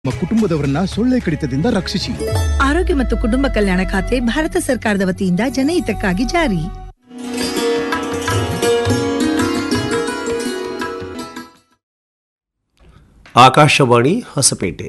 ನಿಮ್ಮ ಕುಟುಂಬದವರನ್ನ ಸೊಳ್ಳೆ ಕಡಿತದಿಂದ ರಕ್ಷಿಸಿ ಆರೋಗ್ಯ ಮತ್ತು ಕುಟುಂಬ ಕಲ್ಯಾಣ ಖಾತೆ ಭಾರತ ಸರ್ಕಾರದ ವತಿಯಿಂದ ಜನಹಿತಕ್ಕಾಗಿ ಜಾರಿ ಆಕಾಶವಾಣಿ ಹೊಸಪೇಟೆ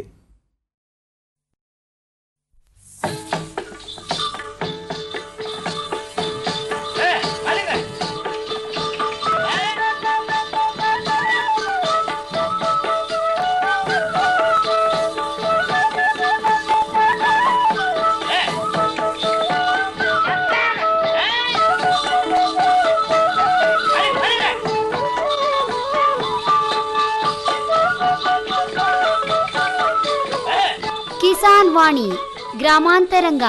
ಕಿಸಾನ್ ವಾಣಿ ಗ್ರಾಮಾಂತರಂಗ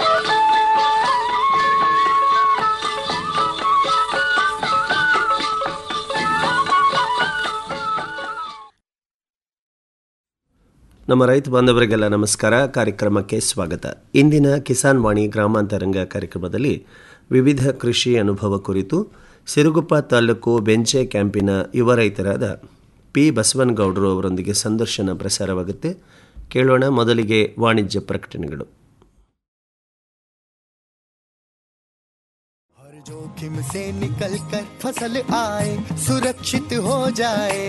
ನಮ್ಮ ರೈತ ಬಾಂಧವರಿಗೆಲ್ಲ ನಮಸ್ಕಾರ ಕಾರ್ಯಕ್ರಮಕ್ಕೆ ಸ್ವಾಗತ ಇಂದಿನ ಕಿಸಾನ್ ವಾಣಿ ಗ್ರಾಮಾಂತರಂಗ ಕಾರ್ಯಕ್ರಮದಲ್ಲಿ ವಿವಿಧ ಕೃಷಿ ಅನುಭವ ಕುರಿತು ಸಿರುಗುಪ್ಪ ತಾಲೂಕು ಬೆಂಚೆ ಕ್ಯಾಂಪಿನ ಯುವ ರೈತರಾದ ಪಿ ಬಸವನಗೌಡರು ಅವರೊಂದಿಗೆ ಸಂದರ್ಶನ ಪ್ರಸಾರವಾಗುತ್ತೆ ಕೇಳೋಣ ಮೊದಲಿಗೆ ವಾಣಿಜ್ಯ ಪ್ರಕಟಣೆಗಳು हर जोखिम से निकल कर फसल आए सुरक्षित हो जाए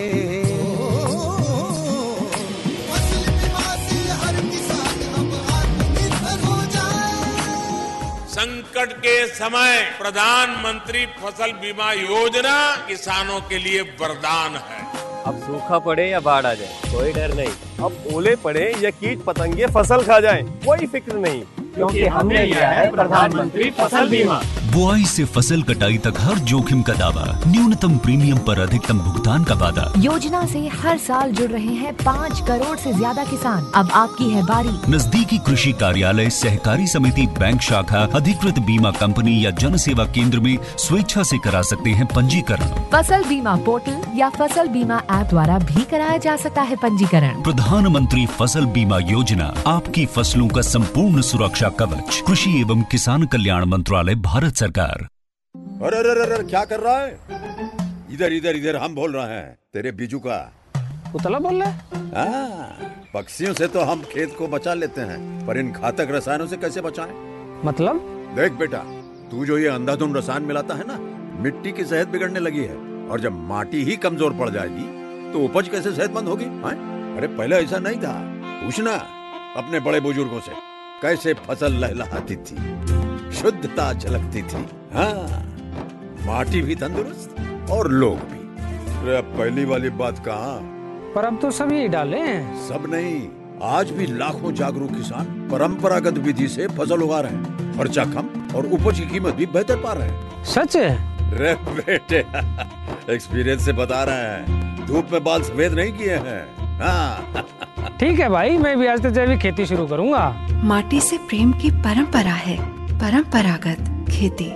फसल बीमा से हर किसान अब आत्मनिर्भर हो जाए संकट के समय प्रधानमंत्री फसल बीमा योजना किसानों के लिए वरदान है अब सूखा पड़े या बाढ़ आ जाए कोई डर नहीं अब ओले पड़े या कीट पतंगे फसल खा जाए कोई फिक्र नहीं क्योंकि हमने लिया है प्रधानमंत्री फसल बीमा बुआई से फसल कटाई तक हर जोखिम का दावा न्यूनतम प्रीमियम पर अधिकतम भुगतान का वादा योजना से हर साल जुड़ रहे हैं पाँच करोड़ से ज्यादा किसान अब आपकी है बारी नजदीकी कृषि कार्यालय सहकारी समिति बैंक शाखा अधिकृत बीमा कंपनी या जन सेवा केंद्र में स्वेच्छा से करा सकते हैं पंजीकरण फसल बीमा पोर्टल या फसल बीमा ऐप द्वारा भी कराया जा सकता है पंजीकरण प्रधानमंत्री फसल बीमा योजना आपकी फसलों का संपूर्ण सुरक्षा कवच कृषि एवं किसान कल्याण मंत्रालय भारत सरकार अरे अरे अरे अरे, क्या कर रहा है इधर इधर इधर हम बोल रहे हैं तेरे बीजू का उतला बोल रहा है हाँ, पक्षियों से तो हम खेत को बचा लेते हैं पर इन घातक रसायनों से कैसे बचाएं? मतलब देख बेटा तू जो ये अंधाधुंध रसायन मिलाता है ना मिट्टी की सेहत बिगड़ने लगी है और जब माटी ही कमजोर पड़ जाएगी तो उपज कैसे सेहतमंद होगी हाँ? अरे पहले ऐसा नहीं था पूछना अपने बड़े बुजुर्गों से कैसे फसल लहलहाती थी शुद्धता झलकती थी हाँ माटी भी तंदुरुस्त और लोग भी अरे अब पहली वाली बात कहाँ पर अब तो सभी डाले हैं सब नहीं आज भी लाखों जागरूक किसान परंपरागत विधि से फसल उगा रहे हैं खर्चा कम और उपज की कीमत भी बेहतर पा रहे हैं सच है रे बेटे एक्सपीरियंस से बता रहे हैं धूप में बाल सफेद नहीं किए हैं हाँ ठीक है भाई मैं भी आज से जैविक खेती शुरू करूंगा माटी से प्रेम की परंपरा है परंपरागत खेती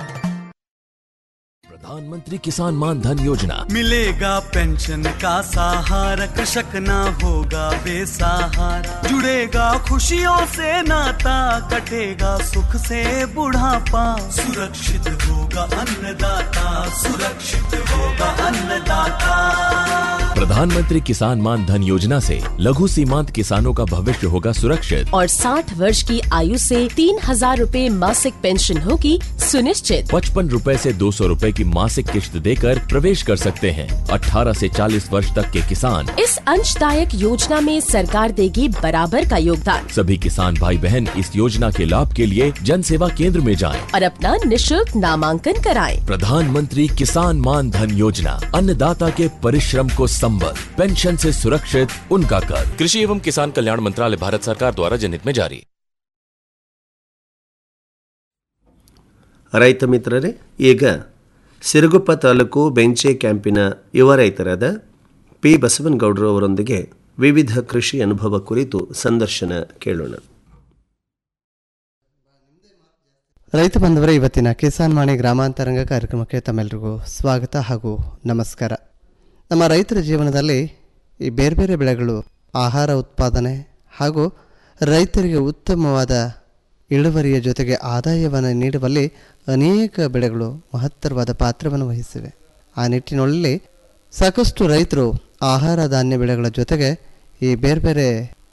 प्रधानमंत्री किसान मान धन योजना मिलेगा पेंशन का सहारा कृषक ना होगा बेसहारा जुड़ेगा खुशियों से नाता कटेगा सुख से बुढ़ापा सुरक्षित होगा अन्नदाता सुरक्षित होगा अन्नदाता प्रधानमंत्री किसान मान धन योजना से लघु सीमांत किसानों का भविष्य होगा सुरक्षित और 60 वर्ष की आयु से तीन हजार रूपए मासिक पेंशन होगी सुनिश्चित पचपन रूपए ऐसी दो सौ रूपए की मासिक किश्त देकर प्रवेश कर सकते हैं 18 से 40 वर्ष तक के किसान इस अंशदायक योजना में सरकार देगी बराबर का योगदान सभी किसान भाई बहन इस योजना के लाभ के लिए जन सेवा केंद्र में जाएं। और अपना निशुल्क नामांकन कराएं। प्रधानमंत्री किसान मान धन योजना अन्नदाता के परिश्रम को संबल पेंशन से सुरक्षित उनका कर कृषि एवं किसान कल्याण मंत्रालय भारत सरकार द्वारा जनहित में जारी ರೈತ ಮಿತ್ರರೇ ಈಗ ಸಿರುಗುಪ್ಪ ತಾಲೂಕು ಬೆಂಚೆ ಕ್ಯಾಂಪಿನ ಯುವ ರೈತರಾದ ಪಿ ಬಸವನಗೌಡರು ಅವರೊಂದಿಗೆ ವಿವಿಧ ಕೃಷಿ ಅನುಭವ ಕುರಿತು ಸಂದರ್ಶನ ಕೇಳೋಣ ರೈತ ಬಂಧುವರೇ ಇವತ್ತಿನ ಕಿಸಾನ್ ವಾಣಿ ಗ್ರಾಮಾಂತರಂಗ ಕಾರ್ಯಕ್ರಮಕ್ಕೆ ತಮ್ಮೆಲ್ಲರಿಗೂ ಸ್ವಾಗತ ಹಾಗೂ ನಮಸ್ಕಾರ ನಮ್ಮ ರೈತರ ಜೀವನದಲ್ಲಿ ಈ ಬೇರೆ ಬೇರೆ ಬೆಳೆಗಳು ಆಹಾರ ಉತ್ಪಾದನೆ ಹಾಗೂ ರೈತರಿಗೆ ಉತ್ತಮವಾದ ಇಳುವರಿಯ ಜೊತೆಗೆ ಆದಾಯವನ್ನು ನೀಡುವಲ್ಲಿ ಅನೇಕ ಬೆಳೆಗಳು ಮಹತ್ತರವಾದ ಪಾತ್ರವನ್ನು ವಹಿಸಿವೆ ಆ ನಿಟ್ಟಿನಲ್ಲಿ ಸಾಕಷ್ಟು ರೈತರು ಆಹಾರ ಧಾನ್ಯ ಬೆಳೆಗಳ ಜೊತೆಗೆ ಈ ಬೇರೆ ಬೇರೆ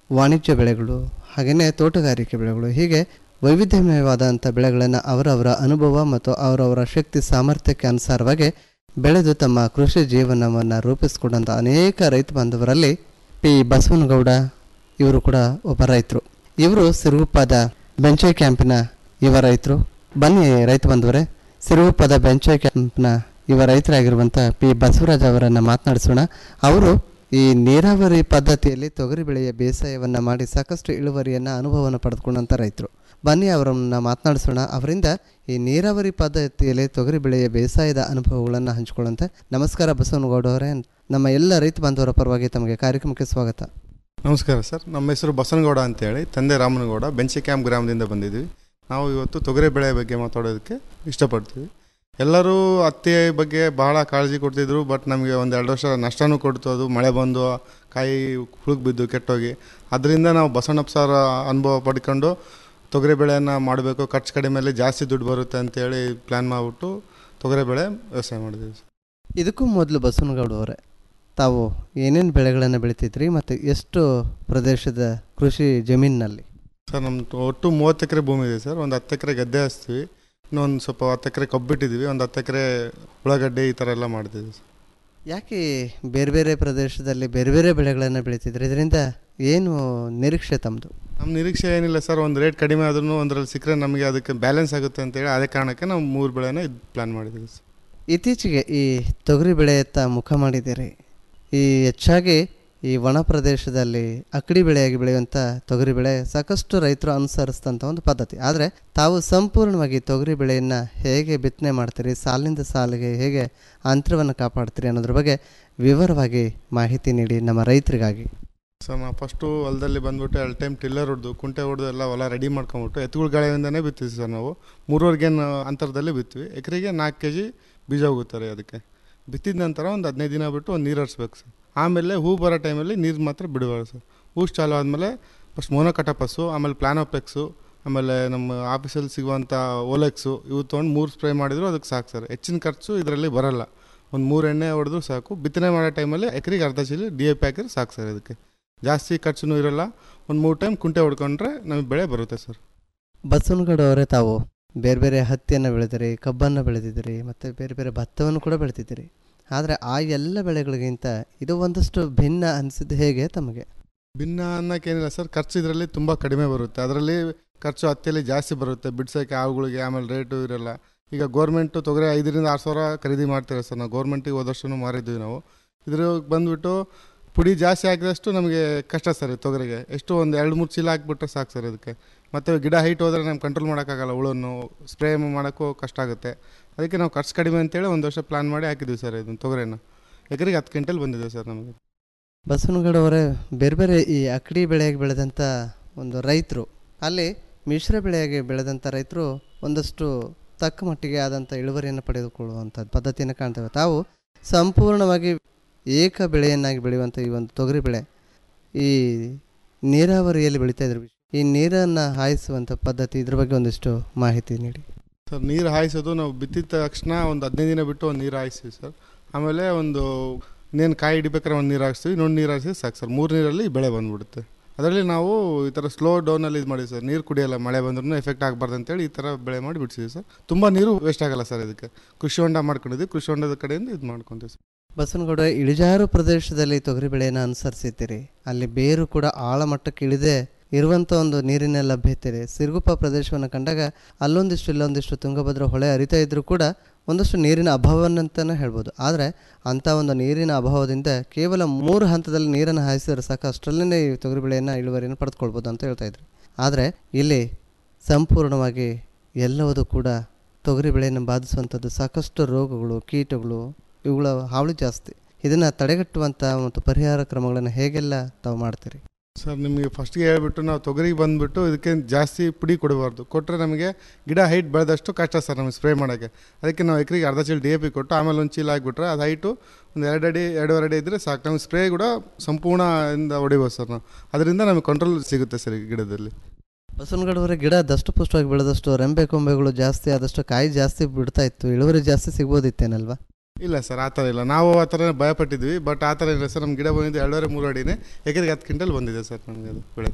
ವಾಣಿಜ್ಯ ಬೆಳೆಗಳು ಹಾಗೆಯೇ ತೋಟಗಾರಿಕೆ ಬೆಳೆಗಳು ಹೀಗೆ ವೈವಿಧ್ಯಮಯವಾದಂಥ ಬೆಳೆಗಳನ್ನು ಅವರವರ ಅನುಭವ ಮತ್ತು ಅವರವರ ಶಕ್ತಿ ಸಾಮರ್ಥ್ಯಕ್ಕೆ ಅನುಸಾರವಾಗಿ ಬೆಳೆದು ತಮ್ಮ ಕೃಷಿ ಜೀವನವನ್ನು ರೂಪಿಸಿಕೊಂಡಂಥ ಅನೇಕ ರೈತ ಬಾಂಧವರಲ್ಲಿ ಪಿ ಬಸವನಗೌಡ ಇವರು ಕೂಡ ಒಬ್ಬ ರೈತರು ಇವರು ಸಿರುಗುಪ್ಪದ ಬೆಂಚೆ ಕ್ಯಾಂಪಿನ ಯುವ ರೈತರು ಬನ್ನಿ ರೈತ ಬಂಧುವರೇ ಸಿರುಗುಪ್ಪದ ಬೆಂಚೆ ಕ್ಯಾಂಪ್ನ ಯುವ ರೈತರಾಗಿರುವಂಥ ಪಿ ಬಸವರಾಜ್ ಅವರನ್ನು ಮಾತನಾಡಿಸೋಣ ಅವರು ಈ ನೀರಾವರಿ ಪದ್ಧತಿಯಲ್ಲಿ ತೊಗರಿ ಬೆಳೆಯ ಬೇಸಾಯವನ್ನು ಮಾಡಿ ಸಾಕಷ್ಟು ಇಳುವರಿಯನ್ನು ಅನುಭವವನ್ನು ಪಡೆದುಕೊಂಡಂಥ ರೈತರು ಬನ್ನಿ ಅವರನ್ನು ಮಾತನಾಡಿಸೋಣ ಅವರಿಂದ ಈ ನೀರಾವರಿ ಪದ್ಧತಿಯಲ್ಲಿ ತೊಗರಿ ಬೆಳೆಯ ಬೇಸಾಯದ ಅನುಭವಗಳನ್ನು ಹಂಚಿಕೊಳ್ಳುವಂತೆ ನಮಸ್ಕಾರ ಬಸವನಗೌಡ ಅವರೇ ನಮ್ಮ ಎಲ್ಲ ರೈತ ಬಾಂಧವರ ಪರವಾಗಿ ತಮಗೆ ಕಾರ್ಯಕ್ರಮಕ್ಕೆ ಸ್ವಾಗತ ನಮಸ್ಕಾರ ಸರ್ ನಮ್ಮ ಹೆಸರು ಬಸನಗೌಡ ಅಂತೇಳಿ ತಂದೆ ರಾಮನಗೌಡ ಬೆಂಚಿ ಕ್ಯಾಂಪ್ ಗ್ರಾಮದಿಂದ ಬಂದಿದ್ದೀವಿ ನಾವು ಇವತ್ತು ತೊಗರಿ ಬೆಳೆ ಬಗ್ಗೆ ಮಾತಾಡೋದಕ್ಕೆ ಇಷ್ಟಪಡ್ತೀವಿ ಎಲ್ಲರೂ ಹತ್ತಿ ಬಗ್ಗೆ ಬಹಳ ಕಾಳಜಿ ಕೊಡ್ತಿದ್ರು ಬಟ್ ನಮಗೆ ಒಂದು ಎರಡು ವರ್ಷ ನಷ್ಟನೂ ಕೊಡ್ತು ಅದು ಮಳೆ ಬಂದು ಕಾಯಿ ಹುಳುಕ್ ಬಿದ್ದು ಕೆಟ್ಟೋಗಿ ಅದರಿಂದ ನಾವು ಬಸವಣ್ಣಪ್ಪ ಸರ್ ಅನುಭವ ಪಡ್ಕೊಂಡು ತೊಗರಿ ಬೆಳೆಯನ್ನು ಮಾಡಬೇಕು ಖರ್ಚು ಕಡಿಮೆಯಲ್ಲಿ ಜಾಸ್ತಿ ದುಡ್ಡು ಬರುತ್ತೆ ಅಂತೇಳಿ ಪ್ಲ್ಯಾನ್ ಮಾಡಿಬಿಟ್ಟು ತೊಗರಿ ಬೆಳೆ ವ್ಯವಸಾಯ ಮಾಡಿದ್ದೀವಿ ಸರ್ ಇದಕ್ಕೂ ಮೊದಲು ಬಸವನಗೌಡ ಅವರೇ ತಾವು ಏನೇನು ಬೆಳೆಗಳನ್ನು ಬೆಳಿತಿದ್ರಿ ಮತ್ತು ಎಷ್ಟು ಪ್ರದೇಶದ ಕೃಷಿ ಜಮೀನಿನಲ್ಲಿ ಸರ್ ನಮ್ಮ ಒಟ್ಟು ಮೂವತ್ತು ಎಕರೆ ಭೂಮಿ ಇದೆ ಸರ್ ಒಂದು ಹತ್ತು ಎಕರೆ ಗದ್ದೆ ಹಚ್ತೀವಿ ಇನ್ನೊಂದು ಸ್ವಲ್ಪ ಹತ್ತು ಎಕರೆ ಕಬ್ಬು ಬಿಟ್ಟಿದ್ದೀವಿ ಒಂದು ಹತ್ತು ಎಕರೆ ಉಳ್ಳಾಗಡ್ಡೆ ಈ ಥರ ಎಲ್ಲ ಮಾಡ್ತಿದ್ದೀವಿ ಸರ್ ಯಾಕೆ ಬೇರೆ ಬೇರೆ ಪ್ರದೇಶದಲ್ಲಿ ಬೇರೆ ಬೇರೆ ಬೆಳೆಗಳನ್ನು ಬೆಳಿತಿದ್ರಿ ಇದರಿಂದ ಏನು ನಿರೀಕ್ಷೆ ತಮ್ಮದು ನಮ್ಮ ನಿರೀಕ್ಷೆ ಏನಿಲ್ಲ ಸರ್ ಒಂದು ರೇಟ್ ಕಡಿಮೆ ಆದ್ರೂ ಒಂದರಲ್ಲಿ ಸಿಕ್ಕರೆ ನಮಗೆ ಅದಕ್ಕೆ ಬ್ಯಾಲೆನ್ಸ್ ಆಗುತ್ತೆ ಅಂತೇಳಿ ಅದೇ ಕಾರಣಕ್ಕೆ ನಾವು ಮೂರು ಬೆಳೆನ ಇದು ಪ್ಲ್ಯಾನ್ ಮಾಡಿದ್ದೀವಿ ಸರ್ ಇತ್ತೀಚೆಗೆ ಈ ತೊಗರಿ ಬೆಳೆಯತ್ತ ಮುಖ ಮಾಡಿದ್ದೀರಿ ಈ ಹೆಚ್ಚಾಗಿ ಈ ಒಣ ಪ್ರದೇಶದಲ್ಲಿ ಅಕ್ಕಡಿ ಬೆಳೆಯಾಗಿ ಬೆಳೆಯುವಂಥ ತೊಗರಿ ಬೆಳೆ ಸಾಕಷ್ಟು ರೈತರು ಅನುಸರಿಸಿದಂಥ ಒಂದು ಪದ್ಧತಿ ಆದರೆ ತಾವು ಸಂಪೂರ್ಣವಾಗಿ ತೊಗರಿ ಬೆಳೆಯನ್ನು ಹೇಗೆ ಬಿತ್ತನೆ ಮಾಡ್ತೀರಿ ಸಾಲಿನಿಂದ ಸಾಲಿಗೆ ಹೇಗೆ ಅಂತರವನ್ನು ಕಾಪಾಡ್ತೀರಿ ಅನ್ನೋದ್ರ ಬಗ್ಗೆ ವಿವರವಾಗಿ ಮಾಹಿತಿ ನೀಡಿ ನಮ್ಮ ರೈತರಿಗಾಗಿ ಸರ್ ನಾವು ಫಸ್ಟು ಹೊಲದಲ್ಲಿ ಬಂದ್ಬಿಟ್ಟು ಎರಡು ಟೈಮ್ ಟಿಲ್ಲರ್ ಹೊಡೆದು ಕುಂಟೆ ಹೊಡೆದು ಎಲ್ಲ ಹೊಲ ರೆಡಿ ಮಾಡ್ಕೊಂಬಿಟ್ಟು ಎತ್ತುಗಳ ಗಾಳಿಯಿಂದನೇ ಬಿತ್ತೀವಿ ಸರ್ ನಾವು ಮೂರುವರೆ ಗೇನ್ ಅಂತರದಲ್ಲಿ ಬಿತ್ತೀವಿ ಎಕರೆಗೆ ನಾಲ್ಕು ಕೆ ಜಿ ಬೀಜ ಹೋಗುತ್ತಾರೆ ಅದಕ್ಕೆ ಬಿತ್ತಿದ ನಂತರ ಒಂದು ಹದಿನೈದು ದಿನ ಬಿಟ್ಟು ಒಂದು ನೀರು ಹರಿಸ್ಬೇಕು ಸರ್ ಆಮೇಲೆ ಹೂ ಬರೋ ಟೈಮಲ್ಲಿ ನೀರು ಮಾತ್ರ ಬಿಡಬಾರ್ದು ಸರ್ ಹೂ ಚಾಲು ಆದಮೇಲೆ ಫಸ್ಟ್ ಮೋನೋಕಟಪಸ್ಸು ಆಮೇಲೆ ಪ್ಲಾನೋಪ್ಲೆಕ್ಸು ಆಮೇಲೆ ನಮ್ಮ ಆಫೀಸಲ್ಲಿ ಸಿಗುವಂಥ ಓಲೆಕ್ಸು ಇವು ತೊಗೊಂಡು ಮೂರು ಸ್ಪ್ರೇ ಮಾಡಿದ್ರು ಅದಕ್ಕೆ ಸಾಕು ಸರ್ ಹೆಚ್ಚಿನ ಖರ್ಚು ಇದರಲ್ಲಿ ಬರಲ್ಲ ಒಂದು ಮೂರು ಎಣ್ಣೆ ಹೊಡೆದ್ರು ಸಾಕು ಬಿತ್ತನೆ ಮಾಡೋ ಟೈಮಲ್ಲಿ ಎಕರೆಗೆ ಅರ್ಧ ಚೀಲ ಡಿ ಎ ಪಿ ಹಾಕಿದ್ರೆ ಸಾಕು ಸರ್ ಇದಕ್ಕೆ ಜಾಸ್ತಿ ಖರ್ಚು ಇರಲ್ಲ ಒಂದು ಮೂರು ಟೈಮ್ ಕುಂಟೆ ಹೊಡ್ಕೊಂಡ್ರೆ ನಮಗೆ ಬೆಳೆ ಬರುತ್ತೆ ಸರ್ ಬಸವನಗೌಡ ಅವರೇ ತಾವು ಬೇರೆ ಬೇರೆ ಹತ್ತಿಯನ್ನು ಬೆಳೆದಿರಿ ಕಬ್ಬನ್ನು ಬೆಳೆದಿದ್ದೀರಿ ಮತ್ತು ಬೇರೆ ಬೇರೆ ಭತ್ತವನ್ನು ಕೂಡ ಬೆಳೆದಿದ್ದೀರಿ ಆದರೆ ಆ ಎಲ್ಲ ಬೆಳೆಗಳಿಗಿಂತ ಇದು ಒಂದಷ್ಟು ಭಿನ್ನ ಅನಿಸಿದ್ದು ಹೇಗೆ ತಮಗೆ ಭಿನ್ನ ಅನ್ನೋಕ್ಕೇನಿಲ್ಲ ಸರ್ ಖರ್ಚು ಇದರಲ್ಲಿ ತುಂಬ ಕಡಿಮೆ ಬರುತ್ತೆ ಅದರಲ್ಲಿ ಖರ್ಚು ಹತ್ತಿಯಲ್ಲಿ ಜಾಸ್ತಿ ಬರುತ್ತೆ ಬಿಡ್ಸೋಕ್ಕೆ ಆವುಗಳಿಗೆ ಆಮೇಲೆ ರೇಟು ಇರಲ್ಲ ಈಗ ಗೋರ್ಮೆಂಟು ತೊಗರಿ ಐದರಿಂದ ಆರು ಸಾವಿರ ಖರೀದಿ ಮಾಡ್ತಾರೆ ಸರ್ ನಾವು ಗೋರ್ಮೆಂಟಿಗೆ ಹೋದ ವರ್ಷನೂ ಮಾರಿದ್ವಿ ನಾವು ಇದ್ರ ಬಂದುಬಿಟ್ಟು ಪುಡಿ ಜಾಸ್ತಿ ಹಾಕಿದಷ್ಟು ನಮಗೆ ಕಷ್ಟ ಸರ್ ಈ ತೊಗರಿಗೆ ಎಷ್ಟು ಒಂದು ಎರಡು ಮೂರು ಚೀಲ ಹಾಕ್ಬಿಟ್ರೆ ಸಾಕು ಸರ್ ಇದಕ್ಕೆ ಮತ್ತು ಗಿಡ ಹೈಟ್ ಹೋದರೆ ನಮ್ಗೆ ಕಂಟ್ರೋಲ್ ಮಾಡೋಕ್ಕಾಗಲ್ಲ ಹುಳನ್ನು ಸ್ಪ್ರೇ ಮಾಡೋಕ್ಕೂ ಕಷ್ಟ ಆಗುತ್ತೆ ಅದಕ್ಕೆ ನಾವು ಖರ್ಚು ಕಡಿಮೆ ಅಂತೇಳಿ ಒಂದು ವರ್ಷ ಪ್ಲ್ಯಾನ್ ಮಾಡಿ ಹಾಕಿದ್ವಿ ಸರ್ ಇದನ್ನು ತೊಗರಿನ ಎಕರೆಗೆ ಹತ್ತು ಕ್ವಿಂಟಲ್ ಬಂದಿದೆ ಸರ್ ನಮಗೆ ಬಸವನಗೌಡ ಅವರೇ ಬೇರೆ ಬೇರೆ ಈ ಅಕ್ಕಡಿ ಬೆಳೆಯಾಗಿ ಬೆಳೆದಂಥ ಒಂದು ರೈತರು ಅಲ್ಲಿ ಮಿಶ್ರ ಬೆಳೆಯಾಗಿ ಬೆಳೆದಂಥ ರೈತರು ಒಂದಷ್ಟು ತಕ್ಕ ಮಟ್ಟಿಗೆ ಆದಂಥ ಇಳುವರಿಯನ್ನು ಪಡೆದುಕೊಳ್ಳುವಂಥ ಪದ್ಧತಿಯನ್ನು ಕಾಣ್ತೇವೆ ತಾವು ಸಂಪೂರ್ಣವಾಗಿ ಏಕ ಬೆಳೆಯನ್ನಾಗಿ ಬೆಳೆಯುವಂಥ ಈ ಒಂದು ತೊಗರಿ ಬೆಳೆ ಈ ನೀರಾವರಿಯಲ್ಲಿ ಬೆಳೀತಾ ಇದ್ರು ಈ ನೀರನ್ನು ಹಾಯಿಸುವಂಥ ಪದ್ಧತಿ ಇದ್ರ ಬಗ್ಗೆ ಒಂದಿಷ್ಟು ಮಾಹಿತಿ ನೀಡಿ ಸರ್ ನೀರು ಹಾಯಿಸೋದು ನಾವು ಬಿತ್ತಿದ ತಕ್ಷಣ ಒಂದು ಹದಿನೈದು ದಿನ ಬಿಟ್ಟು ಒಂದು ನೀರು ಹಾಯಿಸ್ತೀವಿ ಸರ್ ಆಮೇಲೆ ಒಂದು ಇನ್ನೇನು ಕಾಯಿ ಹಿಡಿಬೇಕಾದ್ರೆ ಒಂದು ನೀರು ಹಾಯಿಸ್ತೀವಿ ಇನ್ನೊಂದು ನೀರು ಹಾಯಿಸಿ ಸಾಕು ಸರ್ ಮೂರು ನೀರಲ್ಲಿ ಬೆಳೆ ಬಂದ್ಬಿಡುತ್ತೆ ಅದರಲ್ಲಿ ನಾವು ಈ ಥರ ಸ್ಲೋ ಡೌನಲ್ಲಿ ಇದು ಮಾಡಿದ್ವಿ ಸರ್ ನೀರು ಕುಡಿಯಲ್ಲ ಮಳೆ ಬಂದ್ರೂ ಎಫೆಕ್ಟ್ ಆಗಬಾರ್ದು ಅಂತೇಳಿ ಈ ಥರ ಬೆಳೆ ಮಾಡಿ ಬಿಡ್ಸಿದ್ವಿ ಸರ್ ತುಂಬ ನೀರು ವೇಸ್ಟ್ ಆಗಲ್ಲ ಸರ್ ಇದಕ್ಕೆ ಕೃಷಿ ಹೊಂಡ ಮಾಡ್ಕೊಂಡಿದ್ವಿ ಕೃಷಿ ಹೊಂಡದ ಕಡೆಯಿಂದ ಇದು ಮಾಡ್ಕೊತೀವಿ ಸರ್ ಬಸವನಗೌಡ ಇಳಿಜಾರು ಪ್ರದೇಶದಲ್ಲಿ ತೊಗರಿ ಬೆಳೆಯನ್ನು ಅನುಸರಿಸಿದ್ದೀರಿ ಅಲ್ಲಿ ಬೇರು ಕೂಡ ಆಳ ಮಟ್ಟಕ್ಕೆ ಇಳಿದೇ ಇರುವಂಥ ಒಂದು ನೀರಿನ ಲಭ್ಯತೆ ಇದೆ ಸಿರುಗುಪ್ಪ ಪ್ರದೇಶವನ್ನು ಕಂಡಾಗ ಅಲ್ಲೊಂದಿಷ್ಟು ಇಲ್ಲೊಂದಿಷ್ಟು ತುಂಗಭದ್ರಾ ಹೊಳೆ ಹರಿತಾ ಇದ್ದರೂ ಕೂಡ ಒಂದಷ್ಟು ನೀರಿನ ಅಭಾವನಂತಲೇ ಹೇಳ್ಬೋದು ಆದರೆ ಅಂಥ ಒಂದು ನೀರಿನ ಅಭಾವದಿಂದ ಕೇವಲ ಮೂರು ಹಂತದಲ್ಲಿ ನೀರನ್ನು ಹಾಯಿಸಿದ್ರೆ ಸಾಕು ಅಷ್ಟರಲ್ಲೇ ಈ ತೊಗರಿ ಬೆಳೆಯನ್ನು ಇಳುವರಿಯನ್ನು ಪಡೆದುಕೊಳ್ಬೋದು ಅಂತ ಹೇಳ್ತಾ ಇದ್ರು ಆದರೆ ಇಲ್ಲಿ ಸಂಪೂರ್ಣವಾಗಿ ಎಲ್ಲವೂ ಕೂಡ ತೊಗರಿ ಬೆಳೆಯನ್ನು ಬಾಧಿಸುವಂಥದ್ದು ಸಾಕಷ್ಟು ರೋಗಗಳು ಕೀಟಗಳು ಇವುಗಳ ಹಾವಳಿ ಜಾಸ್ತಿ ಇದನ್ನು ತಡೆಗಟ್ಟುವಂಥ ಮತ್ತು ಪರಿಹಾರ ಕ್ರಮಗಳನ್ನು ಹೇಗೆಲ್ಲ ತಾವು ಮಾಡ್ತೀರಿ ಸರ್ ನಿಮಗೆ ಫಸ್ಟ್ಗೆ ಹೇಳ್ಬಿಟ್ಟು ನಾವು ತೊಗರಿಗೆ ಬಂದುಬಿಟ್ಟು ಇದಕ್ಕೆ ಜಾಸ್ತಿ ಪುಡಿ ಕೊಡಬಾರ್ದು ಕೊಟ್ಟರೆ ನಮಗೆ ಗಿಡ ಹೈಟ್ ಬೆಳೆದಷ್ಟು ಕಷ್ಟ ಸರ್ ನಮಗೆ ಸ್ಪ್ರೇ ಮಾಡೋಕ್ಕೆ ಅದಕ್ಕೆ ನಾವು ಎಕರೆಗೆ ಅರ್ಧ ಚೀಲ ಡಿ ಎ ಪಿ ಕೊಟ್ಟು ಆಮೇಲೆ ಒಂದು ಚೀಲ ಹಾಕ್ಬಿಟ್ರೆ ಅದು ಹೈಟು ಒಂದು ಎರಡು ಅಡಿ ಎರಡೂವರೆ ಅಡಿ ಇದ್ದರೆ ಸಾಕು ನಮಗೆ ಸ್ಪ್ರೇ ಕೂಡ ಸಂಪೂರ್ಣ ಇಂದ ಹೊಡಿಬೋದು ಸರ್ ನಾವು ಅದರಿಂದ ನಮಗೆ ಕಂಟ್ರೋಲ್ ಸಿಗುತ್ತೆ ಸರ್ ಈ ಗಿಡದಲ್ಲಿ ಬಸವನಗಡವರ ಗಿಡ ದಷ್ಟು ಪುಷ್ಟವಾಗಿ ಬೆಳೆದಷ್ಟು ರೆಂಬೆ ಕೊಂಬೆಗಳು ಜಾಸ್ತಿ ಆದಷ್ಟು ಕಾಯಿ ಜಾಸ್ತಿ ಬಿಡ್ತಾ ಇತ್ತು ಇಳುವರಿ ಜಾಸ್ತಿ ಸಿಗ್ಬೋದಿತ್ತೇನಲ್ವಾ ಇಲ್ಲ ಸರ್ ಆ ಥರ ಇಲ್ಲ ನಾವು ಆ ಥರ ಭಯಪಟ್ಟಿದ್ವಿ ಬಟ್ ಆ ಥರ ಇಲ್ಲ ಸರ್ ನಮ್ಮ ಗಿಡ ಬಂದಿದ್ದು ಎರಡೂವರೆ ಮೂರು ಅಡಿನೇ ಎಕರೆಗೆ ಹತ್ತು ಕ್ವಿಂಟಲ್ ಬಂದಿದೆ ಸರ್ ನಮಗೆ ಅದು ಬೆಳೆ